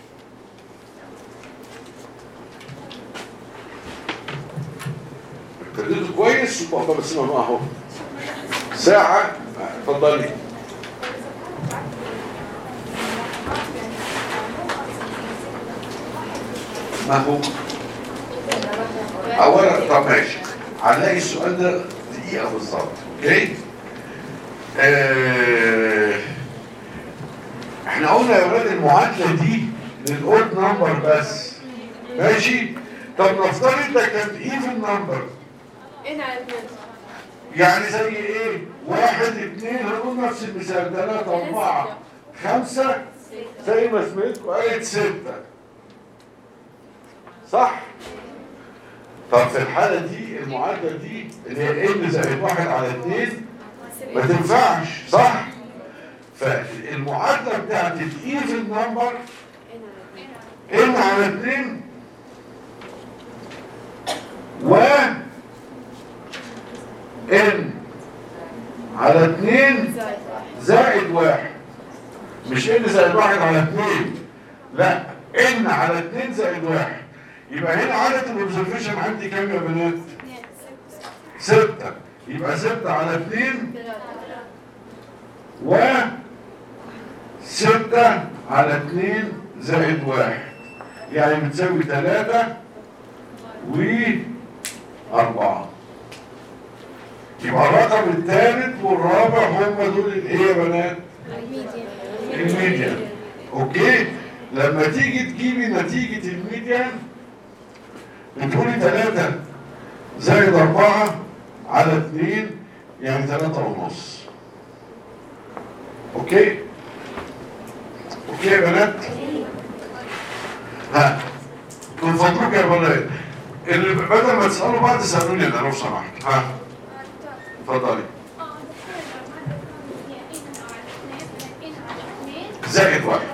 ابتديتوا كويس وبقى بس ما اهو ساعة اتفضلي ما هو اولا طب ماشي هنلاقي السؤال ده دقيقة بالظبط اوكي آه، احنا قلنا يا ولاد المعادلة دي للاود نمبر بس ماشي طب نفترض ده كان ايفن نمبر ايه على اثنين يعني زي ايه واحد اتنين هنقول نفس المثال ثلاثة اربعة خمسة زي ما سمعتكم قالت ستة صح طب في الحالة دي المعادلة دي اللي هي ان زائد واحد على اتنين ما تنفعش صح فالمعادلة بتاعت الايفن نمبر ان على اتنين و ان على اتنين زائد واحد مش ان زائد واحد على اتنين لا ان على اتنين زائد واحد يبقى هنا عدد الاوبزرفيشن عندي كام يا بنات؟ ستة يبقى ستة على اتنين و ستة على اتنين زائد واحد يعني بتساوي تلاتة وأربعة يبقى الرقم الثالث والرابع هم دول الايه يا بنات؟ الميديان اوكي لما تيجي تجيبي نتيجة الميديان بتقولي 3 زائد 4 على 2 يعني 3 ونص اوكي اوكي يا بنات ها من فضلك يا بنات اللي بدل ما تسألوا بعض سألوني انا لو سمحت ها اتفضلي زائد واحد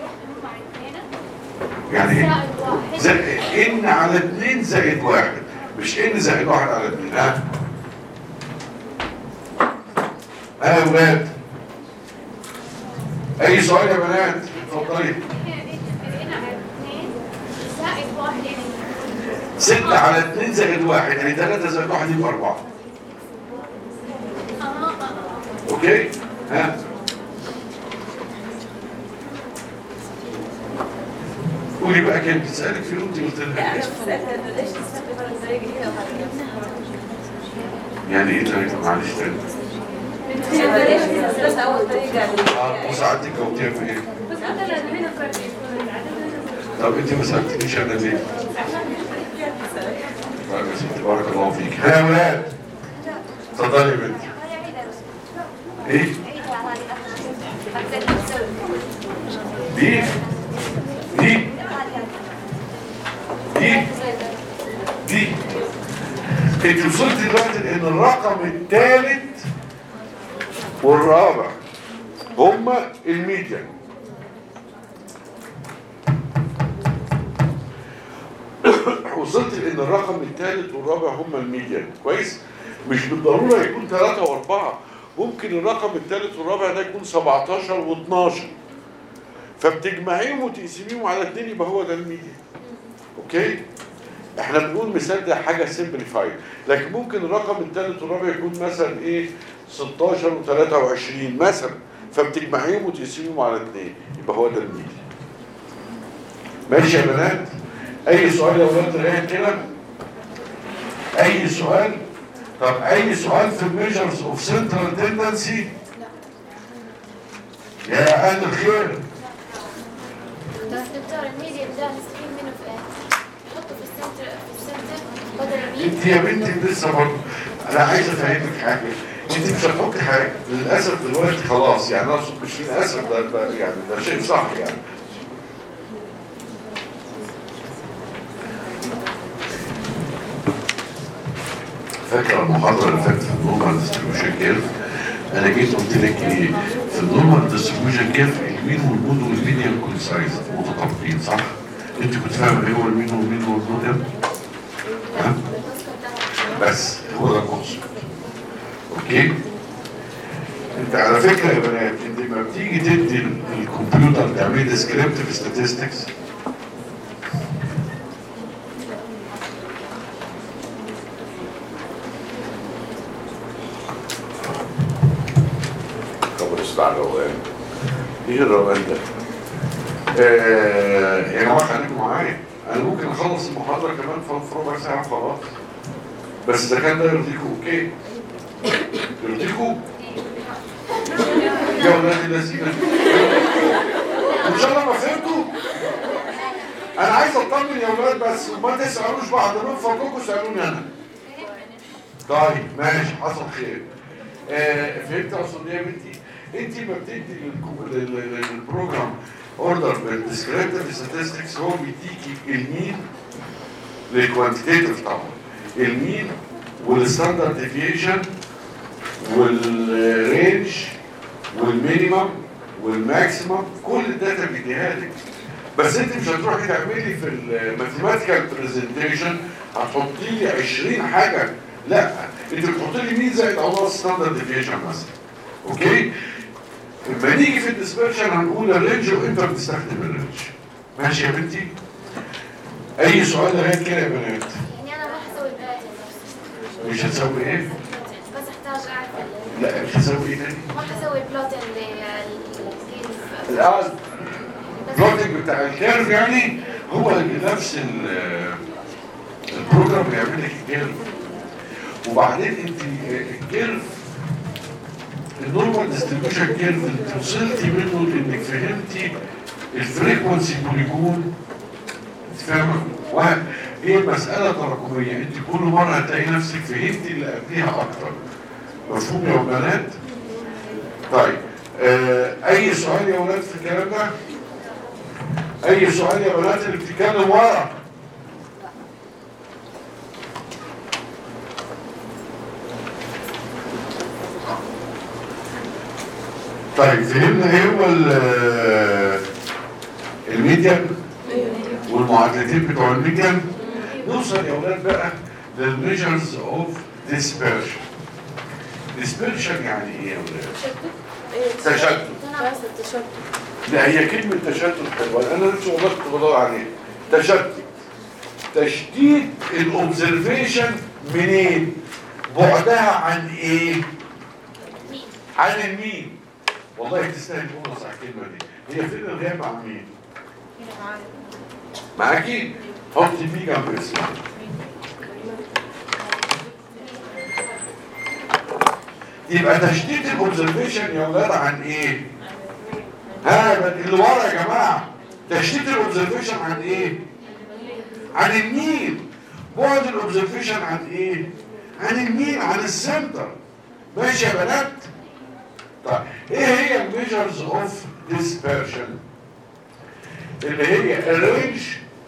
يعني ايه؟ زائد ان على اتنين زائد واحد مش ان زائد واحد على اتنين ها ها يا ولاد اي سؤال يا بنات اتفضلي ستة على اتنين زائد واحد يعني ثلاثة زائد واحد يبقى أربعة اوكي ها قولي بقى كانت بتسألك في الوقت قلت لها إيه؟ ليش تستخدم الطريقة هنا يعني ايه طريقة معلش تاني بس اول طريقه اه مساعدتك جاوبتيها في ايه؟ طب انت ما سالتنيش انا ليه؟ طيب يا ستي بارك الله فيك ها يا ولاد اتفضلي يا بنتي ايه؟ دي دي دي دي انت وصلت دلوقتي لان الرقم الثالث والرابع هما الميديان وصلت لان الرقم الثالث والرابع هما الميديان كويس مش بالضروره يكون ثلاثة واربعة ممكن الرقم الثالث والرابع ده يكون 17 و12 فبتجمعيهم وتقسميهم على اثنين يبقى هو ده الميديان اوكي احنا بنقول مثال ده حاجه سمبليفايد لكن ممكن الرقم الثالث والرابع يكون مثلا ايه 16 و23 مثلا فبتجمعيهم وتقسميهم على اثنين يبقى هو ده الميديان ماشي يا بنات اي سؤال يا ولاد لغايه كده اي سؤال طب اي سؤال في الميجرز اوف سنترال تندنسي يا اهل الخير دكتور الميديا ده نستفيد منه في ايه؟ نحطه في السنتر في السنتر بدل الميديا انت يا بنتي لسه برضه انا عايز افهمك حاجه انت مش هتحطي حاجه للاسف دلوقتي خلاص يعني اقصد مش للاسف ده, ده يعني ده شيء صح يعني فاكر المحاضره اللي فاتت في النورمال ديستريبيوشن كيرف انا جيت قلت لك ايه في النورمال ديستريبيوشن كيرف المين والمود والميديان كونسايز متطابقين صح؟ انت كنت فاهم ايه هو المين والمين والمود ها؟ بس هو ده المقصود اوكي انت على فكره يا بنات انت لما بتيجي تدي ال- الكمبيوتر تعمل ديسكريبتيف statistics خبر اسمع الروقان ايه الروقان ده؟ آه يا جماعه خليكم معايا انا ممكن اخلص المحاضره كمان في في ربع ساعه خلاص بس اذا كان ده يرضيكم اوكي يرضيكم يا ولاد الذين ان شاء الله ما فهمتوا انا عايز اطمن يا ولاد بس وما تسالوش بعض من فضلكم سالوني انا طيب ماشي حصل خير آه فهمت اقصد ايه يا بنتي انت ما بتدي للكو- لل- لل- للبروجرام اوردر بالديسكريبتيف ستاتستكس هو بيديكي المين للكوانتيتيف طبعا المين والستاندرد ديفيشن والرينج والمينيمم والماكسيمم كل الداتا بيديها لك بس انت مش هتروحي تعملي في الماثيماتيكال برزنتيشن هتحطي لي 20 حاجه لا انت بتحطي لي مين زائد او ناقص ستاندرد ديفيشن مثلا اوكي لما نيجي في الديسبرشن هنقول الرينج وانت بتستخدم الرينج ماشي يا بنتي اي سؤال لغايه كده يا بنات يعني انا ما حسوي بلاتين بس مش هتسوي ايه بس احتاج اعرف ال- لا مش هتسوي ايه تاني ما حسوي بلوتين لل الآن البروجكت بتاع الكيرف يعني هو نفس ال- البروجرام بيعمل لك الكيرف وبعدين انت الكيرف النورمال ديستريبيوشن كيرف انت وصلتي منه لانك فهمتي الفريكونسي بوليجون انت فاهمه؟ وه- هي مسألة تراكمية انت كل مرة هتلاقي نفسك فهمتي اللي قبليها اكتر مفهوم يا بنات؟ طيب آه اي سؤال يا ولاد في الكلام ده اي سؤال يا ولاد اللي بتتكلم ورا طيب فهمنا ايه هو ال- الميديان والمعادلتين بتوع الميديان نوصل يا ولاد بقى للميجرز اوف ديسبيرشن ديسبيرشن يعني ايه يا ولاد؟ تشتت بس التشتت لا هي كلمة تشتت حلوة أنا لسه والله كنت بدور عليها تشتت تشتيت الأوبزرفيشن منين؟ بعدها عن إيه؟ عن المين؟ والله تستاهل بونص على الكلمة دي هي فين الغياب عن مين؟ معاكي؟ حطي بيه جنب اسمها يبقى تشتيت الاوبزرفيشن يا ولاد عن ايه ها اللي ورا يا جماعه تشتيت الاوبزرفيشن عن ايه عن المين بعد الاوبزرفيشن عن ايه عن المين عن السنتر ماشي يا بنات طيب ايه هي الميجرز اوف dispersion اللي هي الرينج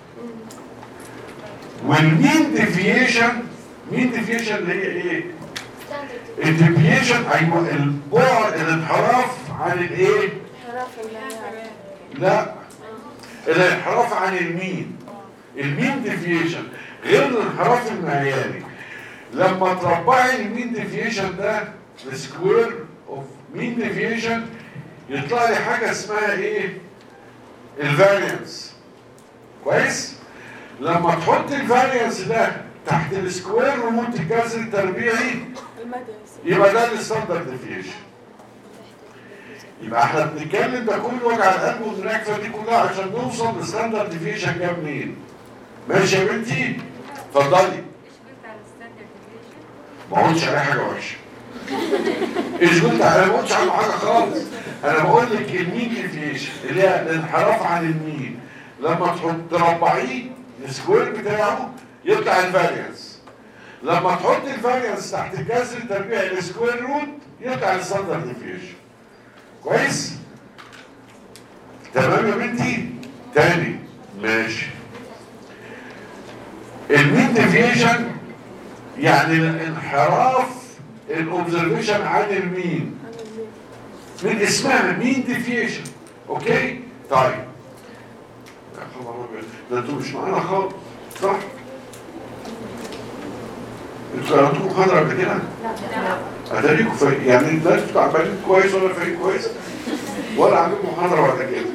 والمين ديفيشن مين ديفيشن اللي هي ايه الديفيشن ايوه البعد الانحراف عن الايه حرف المعيار لا الانحراف عن المين المين ديفيشن غير الانحراف المعياري لما تربعي المين ديفيشن ده السكوير اوف مين ديفيشن يطلع لي حاجه اسمها ايه الفاريانس كويس لما تحط الفاريانس ده تحت السكوير روت الجذر التربيعي المدى يبقى ده الستاندرد ديفيشن يبقى احنا بنتكلم ده كل وجع القلب والنكفه دي كلها عشان نوصل لستاندرد ديفيشن جاب منين ماشي يا بنتي اتفضلي ما قلتش عليها حاجه وحشه ايش قلت انا ما قلتش عنه حاجه خالص انا بقول لك المين ديفيشن اللي هي الانحراف عن المين لما تحط تربعيه السكوير بتاعه يطلع الفاريانس لما تحط الفاريانس تحت الجذر التربيعي السكوير روت يطلع الستاندرد ديفيشن كويس تمام يا بنتي تاني ماشي المين ديفيشن يعني الانحراف الاوبزرفيشن عن المين من اسمها مين ديفيشن اوكي طيب يا خبر أبيض، ده انتوا مش معانا خالص صح انتوا قرأتوا محاضرة قبل كده؟ اتاريكوا فريق يعني الناس بتوع عمالين كويس ولا فريق كويس ولا عندكم محاضرة بعد كده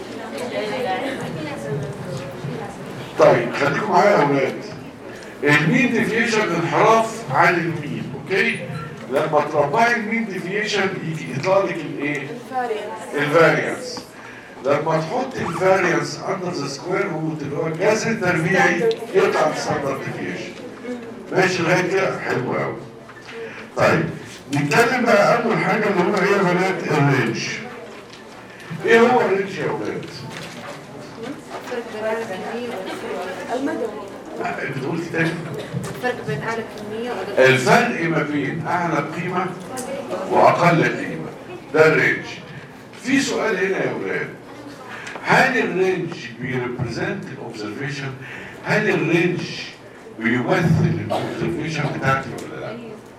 طيب خليكم معايا يا اولاد المين ديفيشن انحراف عن المين اوكي لما تربعي المين ديفيشن يجي يطلع لك الايه الفاريانس الفاريانس لما تحط الفاريانس اندر ذا سكوير روت اللي هو الجذر التربيعي يطلع الستاندرد ديفيشن ماشي لغايه كده حلو قوي طيب نتكلم بقى اول حاجه اللي هو ايه يا بنات الرينج ايه هو الرينج يا اولاد؟ الفرق بين أعلى كمية وأقل المدى بتقول تاني الفرق بين أعلى كمية وأقل الفرق ما بين اعلى قيمه واقل قيمه ده الرينج في سؤال هنا يا اولاد هل الرينج بيريبريزنت الاوبزرفيشن هل الرينج بيمثل الاوبزرفيشن بتاعتي ولا لا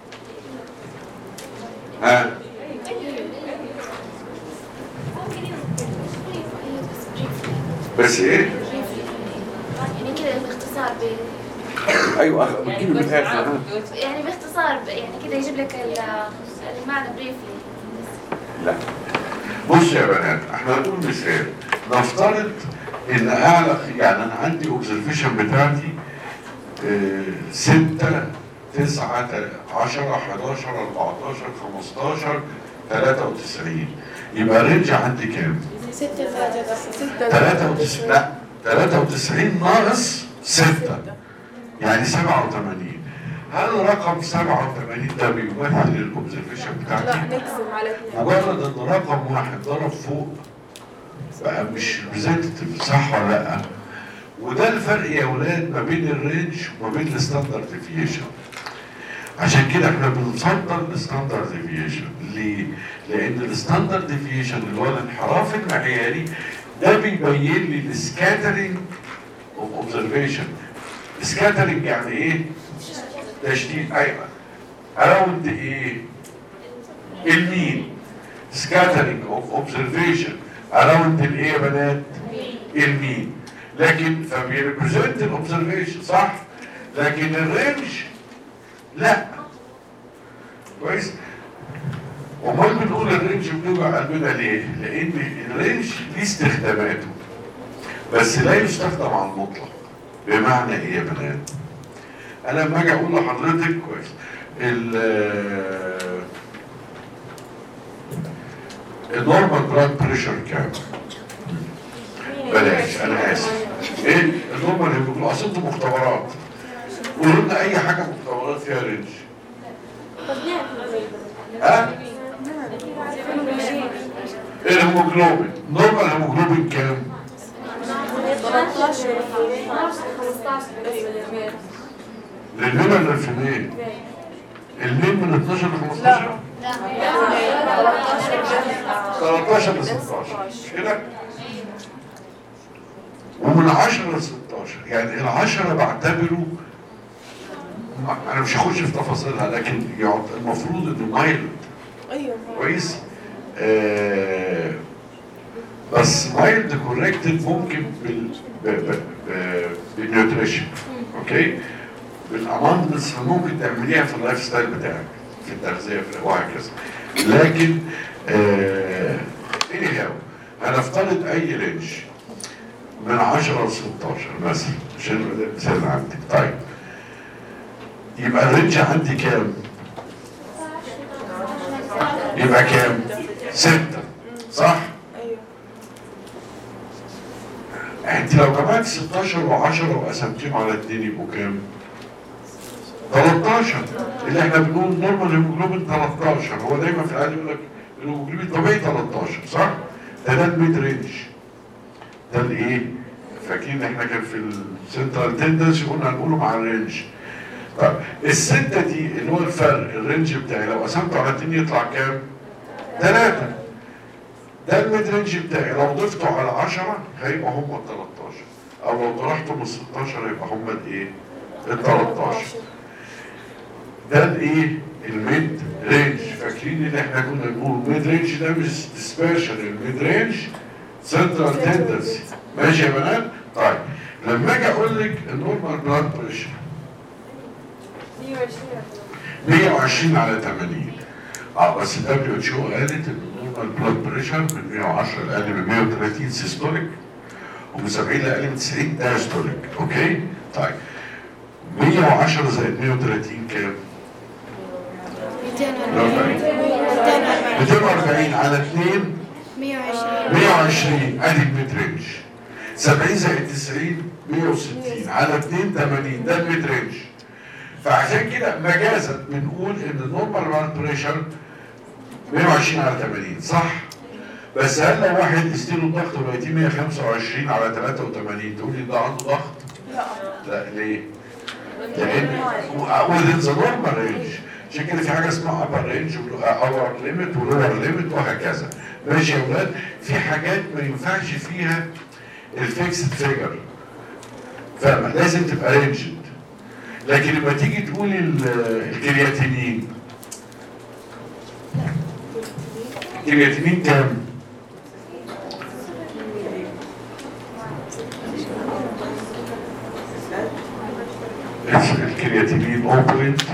ها بس ايه يعني كده باختصار ب... ايوه بتجيبي من الاخر ها يعني باختصار ب... يعني كده يجيب لك ال- المعنى بريفلي لا بص يا بنات احنا هنقول مثال نفترض ان اعلى يعني انا عندي اوبزرفيشن بتاعتي اه، ستة تسعة تل- عشرة 11 14 15 93 يبقى رينج عندي كام؟ ستة ثلاثة ستة 93 لا 93 ناقص 6 يعني 87 هل رقم 87 ده بيمثل الاوبزرفيشن بتاعتي؟ لا نقسم على اثنين مجرد ان رقم واحد ضرب فوق بقى مش ريزنتيف صح ولا لا وده الفرق يا ولاد ما بين الرينج وما بين الستاندرد ديفيشن عشان كده احنا بنفضل الستاندرد ديفيشن ليه؟ لان الستاندرد ديفيشن اللي هو الانحراف المعياري ده بيبين لي السكاترنج اوف اوبزرفيشن سكاترنج يعني ايه؟ تشتيت ايوه اراوند ايه؟ المين scattering of observation around الايه يا بنات المين لكن فبيريبريزنت الاوبزرفيشن صح لكن الرينج لا كويس امال بنقول الرينج بنوجع قلبنا ليه لان الرينج ليه استخداماته بس لا يستخدم على المطلق بمعنى ايه يا بنات انا لما اجي اقول لحضرتك كويس ال النورمال بلاد بريشر كام؟ بلاش انا اسف ايه النورمال هيموجلوبين اصل انتوا مختبرات قولوا لنا اي حاجه مختبرات فيها رينج ها الهيموجلوبين نورمال الهيموجلوبين كام 13 للمين ولا الفيميل المين من 12 ل 15 13 ل 16 مش كده ومن 10 ل 16 يعني العشرة بعتبره انا مش هخش في تفاصيلها لكن يعط- المفروض انه مايلد ايوه كويس آه بس مايلد كوركتد ممكن بال ب- ب- ب- بالنيوتريشن اوكي بالاماندمنتس ممكن تعمليها في اللايف ستايل بتاعك في التغذيه في وهكذا لكن آه anyhow هنفترض اي رينج من 10 ل 16 مثلا عشان يبقى ده المثال اللي عندك طيب يبقى الرينج عندي كام؟ يبقى كام؟ ستة صح؟ ايوه انت لو جمعت 16 و10 وقسمتيهم على 2 يبقوا كام؟ 13 اللي احنا بنقول نورمال هيموجلوبين 13 هو دايما في العادي يقول لك الهيموجلوبين طبيعي 13 صح؟ ده ده الميد رينج ده الايه؟ فاكرين احنا كان في السنترال تندنسي قلنا هنقوله مع الرينج طيب الستة دي اللي هو الفرق الرينج بتاعي لو قسمته على 2 يطلع كام؟ 3 ده الميد رينج بتاعي لو ضفته على 10 هيبقى هم ال 13 او لو طرحته من 16 هيبقى هم الايه؟ ال 13 ده الايه؟ الميد رينج فاكرين ان احنا كنا بنقول الميد رينج ده مش ديسبيرشن الميد رينج سنترال تندنسي ماشي يا بنات؟ طيب لما اجي اقول لك النورمال بلاد بريشر 120 على 80 اه بس الدبليو اتش او قالت ان النورمال بلاد بريشر من 110 لاقل من 130 سيستوليك ومن 70 لاقل من 90 دايستوليك اوكي طيب 110 زائد 130 كام؟ 240 240 على 2 120 120 ادي الميد رينج 70 زائد 90 160 على 2 80 ده الميد رينج فعشان كده مجازا بنقول ان النورمال بلاد بريشر 120 على 80 صح بس هل لو واحد يستيله الضغط دلوقتي 125 على 83 تقول لي ده عنده ضغط؟ لا لا ليه؟ لان within the normal range عشان كده في حاجه اسمها upper range اور ليميت ولور ليميت وهكذا ماشي يا ولاد في حاجات ما ينفعش فيها الفيكسد فيجر فلازم تبقى رينجد لكن لما تيجي تقول ال- الكرياتينين الكرياتينين كام؟ الكرياتينين 0.1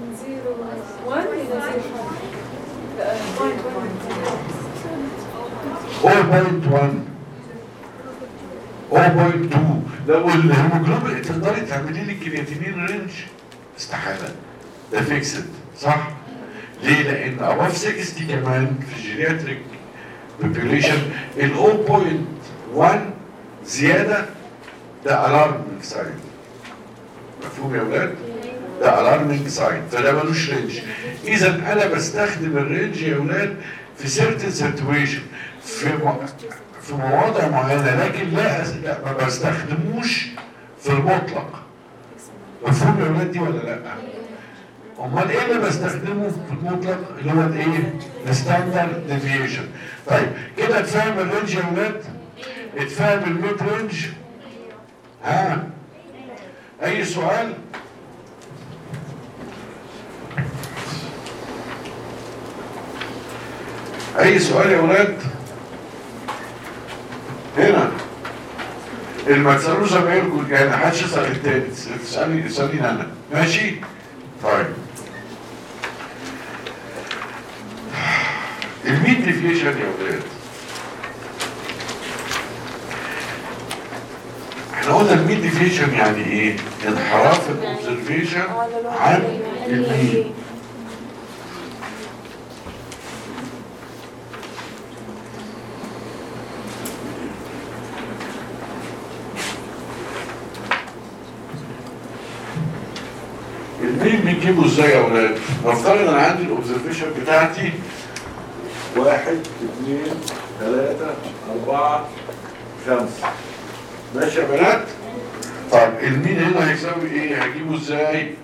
0.1 0.2 لو الهيموجلوبين تقدري تعملي لي الكرياتينين رينج استحاله ده فيكسد صح؟ ليه؟ لان اباف 60 كمان في الجيرياتريك بوبيوليشن ال 0.1 زياده ده الارمنج ساين مفهوم يا اولاد؟ ده الارمنج ساين فده ملوش رينج اذا انا بستخدم الرينج يا اولاد في سيرتن سيتويشن في م... في مواضع معينه لكن لا, أس- لا ما بستخدموش في المطلق مفهوم يا اولاد دي ولا لا؟ امال ايه اللي بستخدمه في المطلق اللي هو الايه؟ الستاندرد ديفيشن طيب كده اتفهم الرينج يا اولاد؟ اتفهم الميد رينج؟ ها؟ اي سؤال؟ اي سؤال يا ولاد هنا اللي ما تسالوش زمايلكم يعني محدش يسال التاني تسالني تسالني انا ماشي طيب المين ديفيشن يا ولاد احنا قلنا المين ديفيشن يعني ايه انحراف الاوبزرفيشن عن المين المين بنجيبه ازاي يا اولاد؟ نفترض انا عندي الاوبزرفيشن بتاعتي واحد اثنين ثلاثة أربعة خمسة ماشي يا بنات؟ طب المين هنا هيساوي ايه؟ هجيبه ازاي؟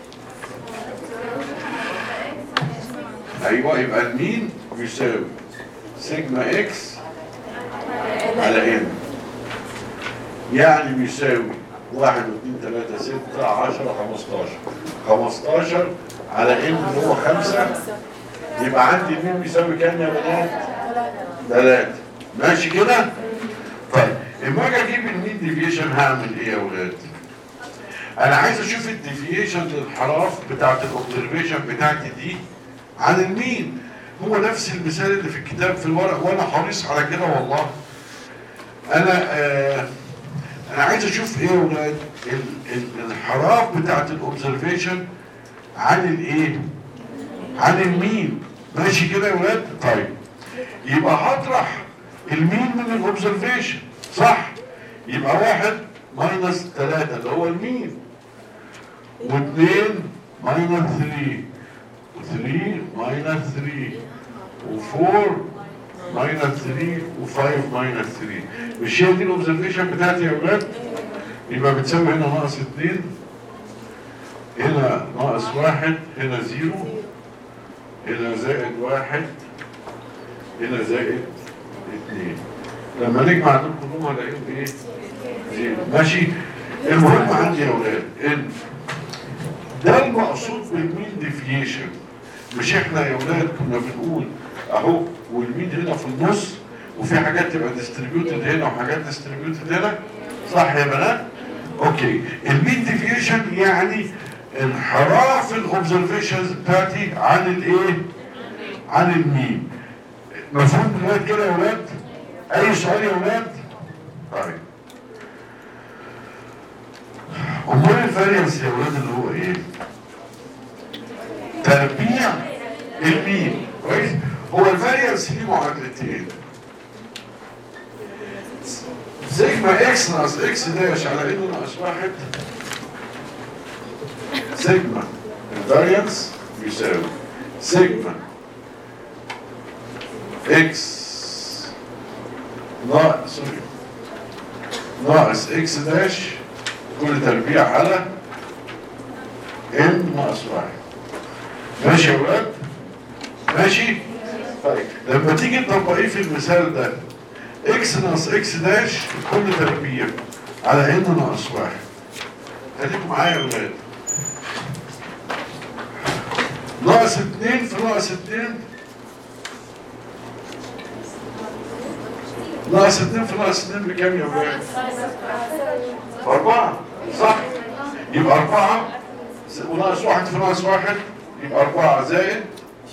ايوه يبقى المين يساوي سيجما اكس على ان يعني بيساوي واحد واثنين ثلاثة ستة عشرة خمستاشر خمستاشر على ان اللي هو خمسة يبقى عندي المين بيساوي كام يا بنات؟ ثلاثة ماشي كده؟ طيب اما اجي اجيب المين ديفيشن هعمل ايه يا ولاد؟ انا عايز اشوف الديفيشن للانحراف بتاعت الاوبزرفيشن بتاعتي دي عن المين هو نفس المثال اللي في الكتاب في الورق وانا حريص على كده والله انا آه انا عايز اشوف ايه يا ولاد ال- ال- الانحراف بتاعت الاوبزرفيشن عن الايه عن المين ماشي كده يا ولاد طيب يبقى هطرح المين من الاوبزرفيشن صح يبقى واحد ماينس ثلاثة اللي هو المين واثنين ماينس ثري وثري ماينس ثري وفور ماينس 3 و5 ماينس 3 مش هي دي الاوبزرفيشن بتاعتي يا اولاد يبقى بتساوي هنا ناقص 2 هنا ناقص 1 هنا 0 هنا زائد 1 هنا زائد 2 لما نجمع دول كلهم هنلاقيهم ايه؟ زيرو ماشي المهم عندي يا اولاد ان ده المقصود بالمين ديفيشن مش احنا يا اولاد كنا بنقول اهو والمين هنا في النص وفي حاجات تبقى ديستريبيوتد هنا وحاجات ديستريبيوتد هنا صح يا بنات اوكي المين ديفيشن يعني انحراف الاوبزرفيشنز بتاعتي عن الايه عن المين مفهوم دلوقتي كده يا ولاد اي سؤال يا ولاد طيب امال الفاريانس يا ولاد اللي هو ايه تربيع المين كويس هو الفاريانس ليه معادلتين سيجما اكس ناقص اكس داش على انه ناقص واحد سيجما الفاريانس يساوي سيجما اكس ناقص سوري ناقص اكس داش كل تربيع على ان ناقص واحد ماشي يا ولاد ماشي طيب لما تيجي تطبقيه في المثال ده اكس ناقص اكس داش كل تربيع على ان ناقص واحد خليكم معايا يا ولاد ناقص اتنين في ناقص اتنين ناقص اتنين في ناقص اتنين بكام يا ولاد؟ أربعة صح؟ يبقى أربعة وناقص واحد في ناقص واحد يبقى أربعة زائد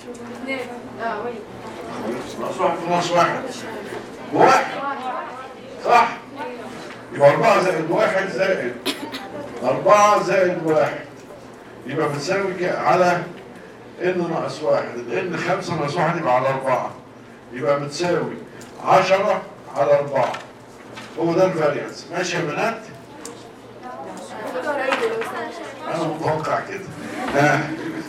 ناقص واحد في ناقص واحد واحد صح؟ يبقى أربعة زائد واحد زائد أربعة زائد واحد يبقى بتساوي ك- على إن ناقص واحد الإن خمسة ناقص واحد يبقى على أربعة يبقى بتساوي عشرة على أربعة هو ده الفاريانس ماشي يا بنات؟ أنا متوقع كده ها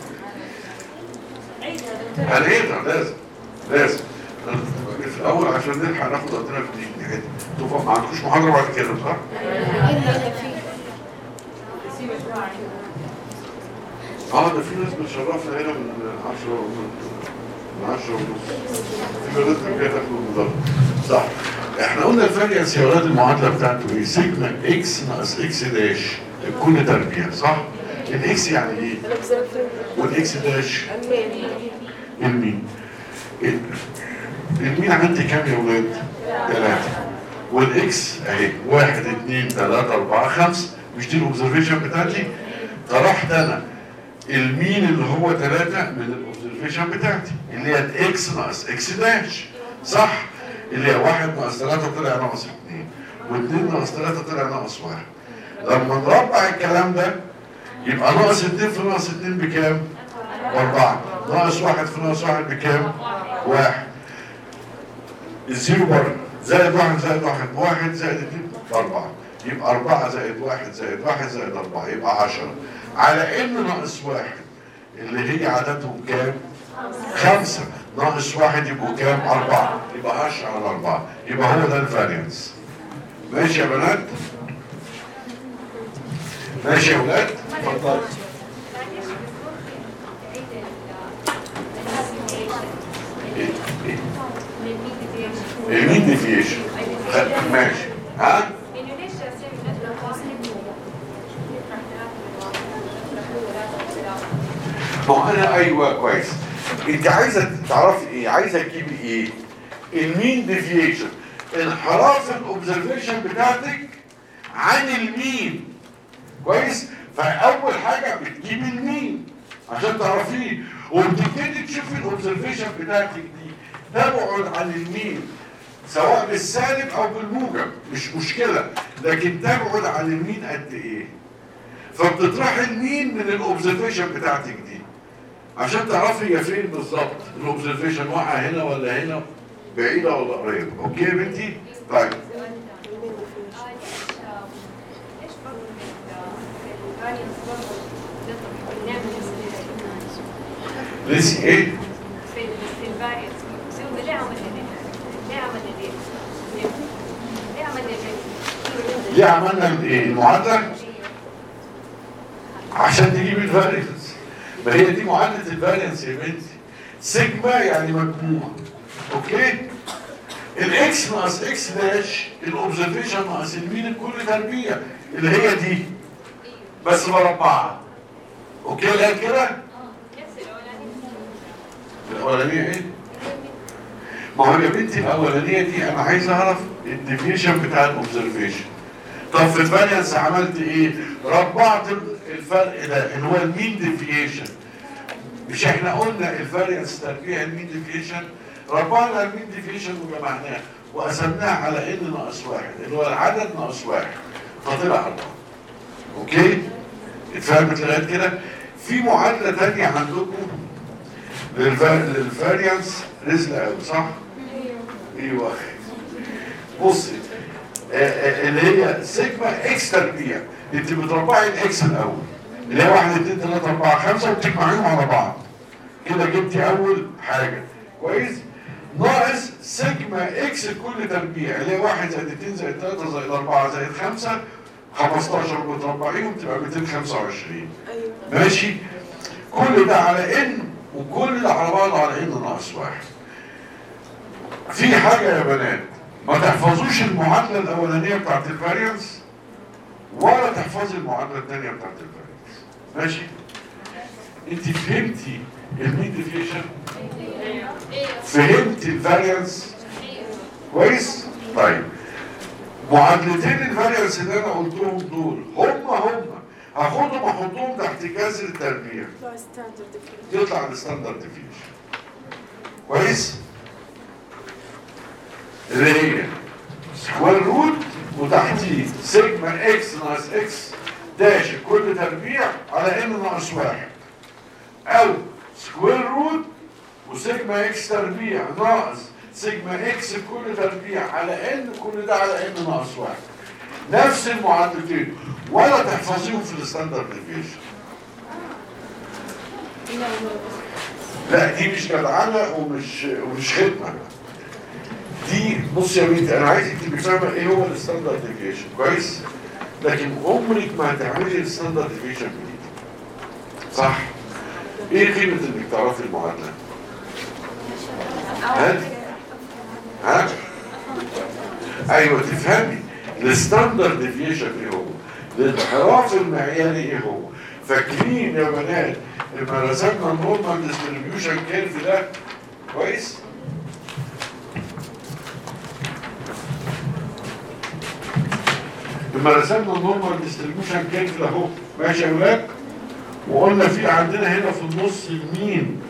هنقدر لازم لازم في الأول عشان نلحق ناخد وقتنا في دي حته انتوا ما عندكوش محاضرة بعد كده صح؟ إلا إلا في اه ده في ناس بتشرفنا هنا من 10 من من 10 ونص في بنات كده تاخدوا المدرج صح احنا قلنا الفاريانس يا ولاد المعادله بتاعته ايه؟ سيجما اكس ناقص اكس داش كل تربيع صح؟ الاكس يعني ايه؟ والاكس داش المين ال- المين عندي كام يا ولاد؟ ثلاثة والاكس اهي واحد اثنين ثلاثة أربعة خمسة مش دي الاوبزرفيشن بتاعتي؟ طرحت انا المين اللي هو ثلاثة من الاوبزرفيشن بتاعتي اللي هي الاكس ناقص اكس داش صح؟ اللي هي واحد ناقص ثلاثة طلع ناقص اثنين واثنين ناقص ثلاثة طلع ناقص واحد لما نربع الكلام ده يبقى ناقص اتنين في ناقص اتنين بكام؟ أربعة ناقص واحد في ناقص واحد بكام؟ واحد الزيرو بره زائد واحد زائد واحد بواحد زائد اتنين بأربعة يبقى أربعة زائد واحد زائد واحد زائد أربعة يبقى عشرة على إن ناقص واحد اللي هي عددهم كام؟ خمسة ناقص واحد يبقوا كام؟ أربعة يبقى عشرة على أربعة يبقى هو ده الفاريانس ماشي يا بنات؟ ماشي يا ولاد؟ اتفضل معلش بس ممكن تعيد ال إيه؟ إيه؟ الميديتيشن المين ديفيشن ماشي ها؟ انه ليش اسامي نطلع خاصين ما هو انا ايوه كويس انت عايزه تعرفي ايه عايزه تجيبي ايه المين ديفيشن انحراف الاوبزرفيشن بتاعتك عن المين كويس فاول حاجه بتجيبي المين عشان تعرفيه وبتبتدي تشوفي الاوبزرفيشن بتاعتك دي تبعد عن المين سواء بالسالب او بالموجب مش مشكله لكن تبعد عن المين قد ايه فبتطرحي المين من الاوبزرفيشن بتاعتك دي عشان تعرفي هي فين بالظبط الاوبزرفيشن واقعه هنا ولا هنا بعيده ولا قريبه اوكي يا بنتي طيب ليش برضه الفاريانس برضه نعمل لسه ايه في في الفاريانس سوى ليه عملنا ليه؟ ليه عملنا ليه؟ ليه عملنا ليه؟ ليه عملنا ايه المعادله عشان تجيب الفاريانس ما هي دي معادله الفاريانس يا بنتي سيجما يعني مجموع اوكي الاكس ناقص اكس داش الاوبزرفيشن ناقص المين الكل تربيع اللي هي دي بس مربعه اوكي لا كده نفس الاولاني الاولانيه ايه ما هو يا بنتي الاولانيه دي انا عايز اعرف الديفيشن بتاع الاوبزرفيشن طب في الفاريانس عملت ايه ربعت الفرق ده اللي هو المين ديفيشن مش احنا قلنا الفاريانس تربيع المين ديفيشن ربعنا المين ديفيشن وجمعناه وقسمناه على ان ناقص واحد اللي هو العدد ناقص واحد فطلع أربعة اوكي اتفهمت لغايه كده في معادله تانية عندكم للفا- للفاريانس رزق قوي صح؟ ايوه بصي آه، آه، اللي هي سيجما اكس تربيع انت بتربعي الاكس الاول اللي هي 1 2 3 4 5 وتجمعيهم على بعض كده جبتي اول حاجه كويس ناقص سيجما اكس كل تربيع اللي هي 1 زائد 2 زائد 3 زائد 4 زائد 5 15 وتربعيهم تبقى 225 ايوه ماشي كل ده على ان وكل ده على بعضه على ان ناقص واحد في حاجة يا بنات ما تحفظوش المعادلة الأولانية بتاعت الفاريانس ولا تحفظي المعادلة الثانية بتاعت الفاريانس ماشي انت فهمتي المين ديفيشن فهمتي الفاريانس كويس طيب معادلتين الفاريانس اللي انا قلتهم دول هم هم هاخدهم احطهم تحت كسر التربيع بتوع ستاندرد ديفيشن يطلع الستاندرد ديفيشن كويس اللي هي سكوير روت وتحتيه سيجما اكس ناقص اكس داش كل تربيع على ان ناقص واحد او سكوير روت وسيجما اكس تربيع ناقص سيجما اكس كل تربيع على ان كل ده على ان ناقص واحد نفس المعادلتين ولا تحفظيهم في الستاندرد ديفيشن لا دي مش جدعنه ومش ومش خدمه دي بص يا بنتي انا عايزك تبقي فاهمه ايه هو الستاندرد ديفيشن كويس لكن عمرك ما هتعملي الستاندرد ديفيشن بايدك صح ايه قيمه انك تعرفي المعادله ها ها ايوه تفهمي الستاندرد ديفيشن ايه هو الانحراف المعياري ايه هو فاكرين يا بنات لما رسمنا النورمال ديستريبيوشن كيرف ده كويس لما رسمنا النورمال ديستريبيوشن كيرف ده اهو ماشي يا ولاد وقلنا في عندنا هنا في النص يمين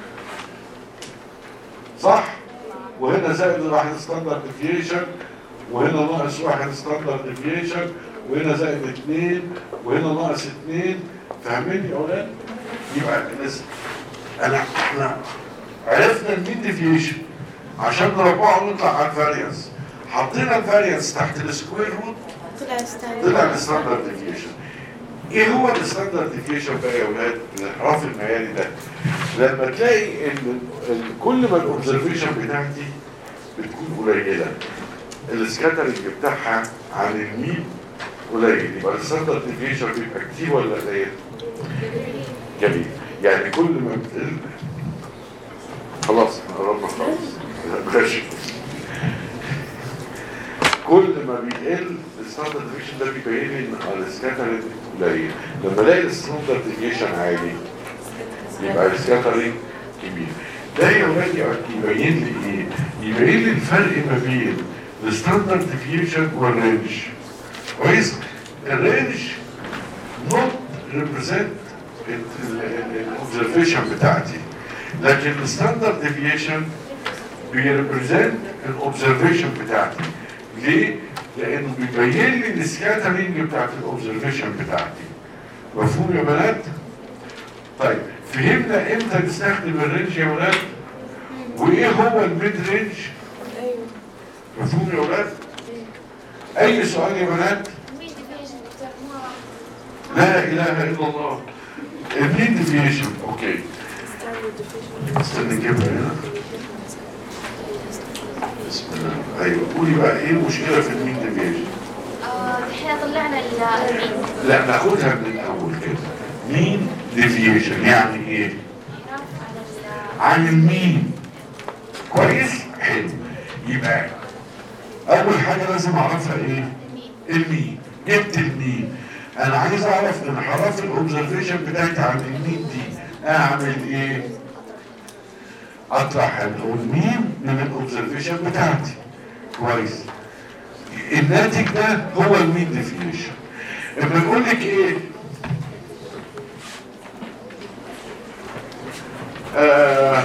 صح وهنا زائد واحد ستاندرد ديفيشن وهنا ناقص واحد ستاندرد ديفيشن وهنا زائد اثنين وهنا ناقص اثنين فاهمين يا اولاد؟ يبقى الناس انا احنا عرفنا المين ديفيشن عشان نربعه ونطلع على الفاريانس حطينا الفاريانس تحت السكوير روت طلع ستاندرد طلع الستاندرد ديفيشن ايه هو الستاندرد ديفيشن بقى يا اولاد الانحراف المعياري ده لما تلاقي ان إن كل ما الاوبزرفيشن بتاعتي بتكون قليله السكاترنج بتاعها عن الميل قليل يبقى الستاندرد ديفيشن بيبقى كتير ولا قليل؟ جميل يعني كل ما بتقل خلاص احنا قربنا خلاص بلاش كل ما بيقل الستاندرد ديفيشن ده بيبين لي ان السكاترنج قليل لما الاقي الستاندرد ديفيشن عالي يبقى السكاترنج كبير ده يا ولاد يبين لي ايه؟ يبين لي الفرق ما بين الستاندرد ديفيشن والرينج كويس؟ الرينج not represent الاوبزرفيشن بتاعتي لكن الستاندرد ديفيشن بيريبريزنت الاوبزرفيشن بتاعتي ليه؟ لانه بيبين لي السكاترينج بتاعت الاوبزرفيشن بتاعتي مفهوم يا بنات؟ طيب فهمنا امتى نستخدم الرينج يا ولاد؟ وايه هو الميد رينج؟ ايوه مفهوم يا ولاد؟ اي سؤال يا بنات؟ مين ديفيجن دكتور ما لا اله الا الله المين ديفيشن اوكي ستاندرد ديفيشن استنى نجيبها هنا بسم الله ايوه قولي بقى ايه المشكله في المين ديفيشن احنا طلعنا المين لا ناخدها من الاول كده مين ديفيشن يعني ايه عن المين كويس حلو يبقى اول حاجه لازم اعرفها ايه المين جبت المين انا عايز اعرف انحراف الاوبزرفيشن بتاعتي عن المين دي اعمل ايه اطرح المين من الاوبزرفيشن بتاعتي كويس الناتج ده هو المين ديفينيشن اما يقول لك ايه آه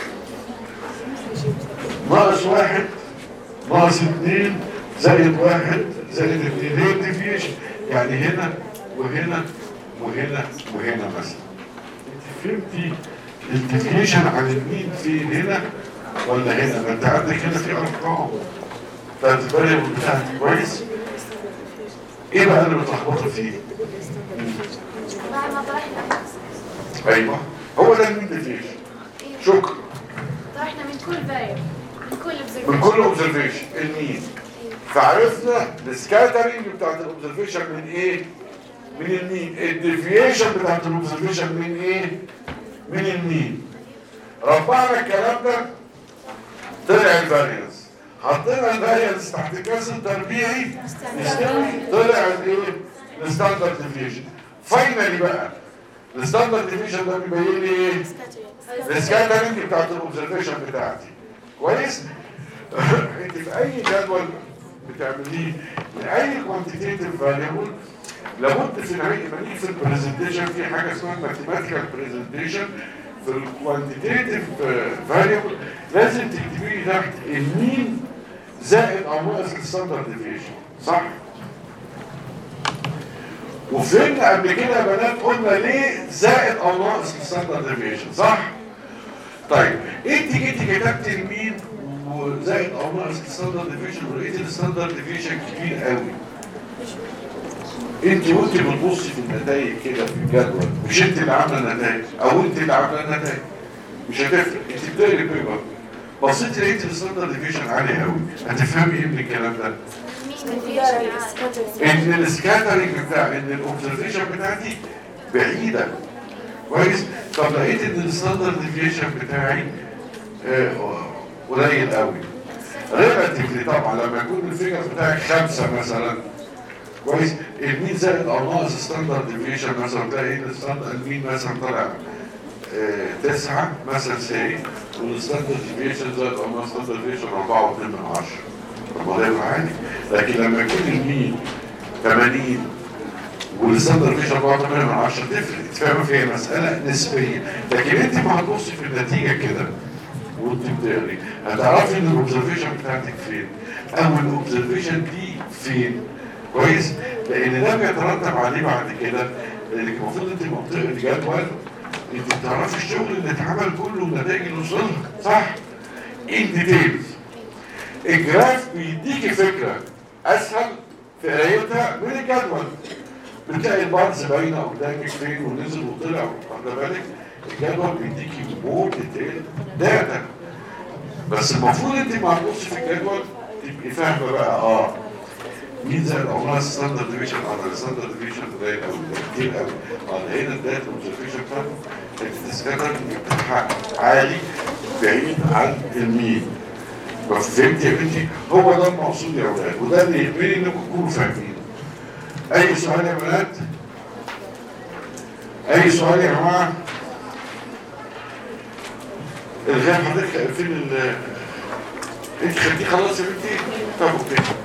ناقص واحد ناقص اتنين زائد واحد زائد اتنين هي الديفينيشن يعني هنا وهنا وهنا وهنا مثلا انت فهمتي الديفينيشن عن المين فين هنا ولا هنا ما انت عندك هنا في ارقام بتاعت الفاريبل بتاعتي كويس ايه بقى اللي متلخبطه فيه بعد ما طرحنا ايوه هو ده المين ديفينيشن شكرا طرحنا من كل فاريبل من كل من observation. كل اوبزرفيشن المين فعرفنا السكاترنج بتاعت الاوبزرفيشن من ايه من المين الديفيشن بتاعت الاوبزرفيشن من ايه من المين ربعنا الكلام ده طلع الفاريانس حطينا الفاريانس تحت كاس تربيعي يستوي طلع الايه الستاندرد ديفيشن فاينلي بقى الستاندرد ديفيشن ده بيبين لي ايه السكاترنج بتاعت الاوبزرفيشن بتاعتي كويس انت في اي جدول بتعمليه لاي كوانتيتيف فاريبل لابد في نهايه ما نيجي في البرزنتيشن في حاجه اسمها ماثيماتيكال برزنتيشن في الكوانتيتيف فاريبل لازم تكتبي لي تحت المين زائد او ناقص الستاندرد ديفيشن صح؟ وفهمنا قبل كده يا بنات قلنا ليه زائد او ناقص الستاندرد ديفيشن صح؟ طيب انت جيتي كتبت المين وزائد او ناقص الستاندرد ديفيشن ولقيت الستاندرد ديفيشن كبير قوي انت وانت بتبصي في النتائج كده في الجدول مش انت اللي عامله النتائج او انت اللي عامله النتائج مش هتفرق انت بتقري البيبر بصيت لقيت الستاندرد ديفيشن عالي قوي هتفهمي ايه من الكلام ده؟ مين مقدار ديفيجن السكاتر ان السكاترنج بتاع ان الاوبزرفيشن بتاعتي بعيده كويس طب لقيت ان الستاندرد ديفيشن بتاعي آه، قليل قوي ريلاتيفلي طبعا لما يكون الفيجر بتاعك خمسه مثلا كويس المين زائد او ناقص ستاندرد ديفيشن مثلا تلاقي ان الستاندرد المين مثلا طلع آه، تسعة مثلا سي والستاندرد ديفيشن زائد او ناقص ستاندرد ديفيشن 4 و2 من 10 طب ما ده يبقى عادي لكن لما يكون المين 80 والستاندرد ديفيشن 4 و8 من 10 تفرق تفهم فيها مسألة نسبية لكن انت ما هتبصي في النتيجة كده وانت بتقري هتعرفي ان الاوبزرفيشن بتاعتك فين او الاوبزرفيشن دي فين كويس لان ده بيترتب عليه بعد كده لانك المفروض انت لما بتقري الجدول انت بتعرفي الشغل اللي اتعمل كله والنتائج اللي وصلها صح؟ ان ديتيلز الجراف بيديكي فكره اسهل في قرايتها من الجدول بتلاقي البارز باينه قدامك فين ونزل وطلع واخد بالك الجدول بيديكي مور ديتيل داتا بس المفروض انت ما تبص في الجدول تبقي فاهمه بقى اه مين زي العملاء ستاندرد ديفيشن على الستاندرد ديفيشن قليل قوي كتير قوي على هنا الداتا اوبزرفيشن بتاعته الديسكاتر بتاعها عالي بعيد عن المين فهمت يا بنتي هو ده المقصود يا اولاد وده اللي يهمني انكم تكونوا فاهمين اي سؤال يا بنات اي سؤال يا جماعه الغاء حضرتك فين ال انت خدتيه خلاص يا بنتي طب اوكي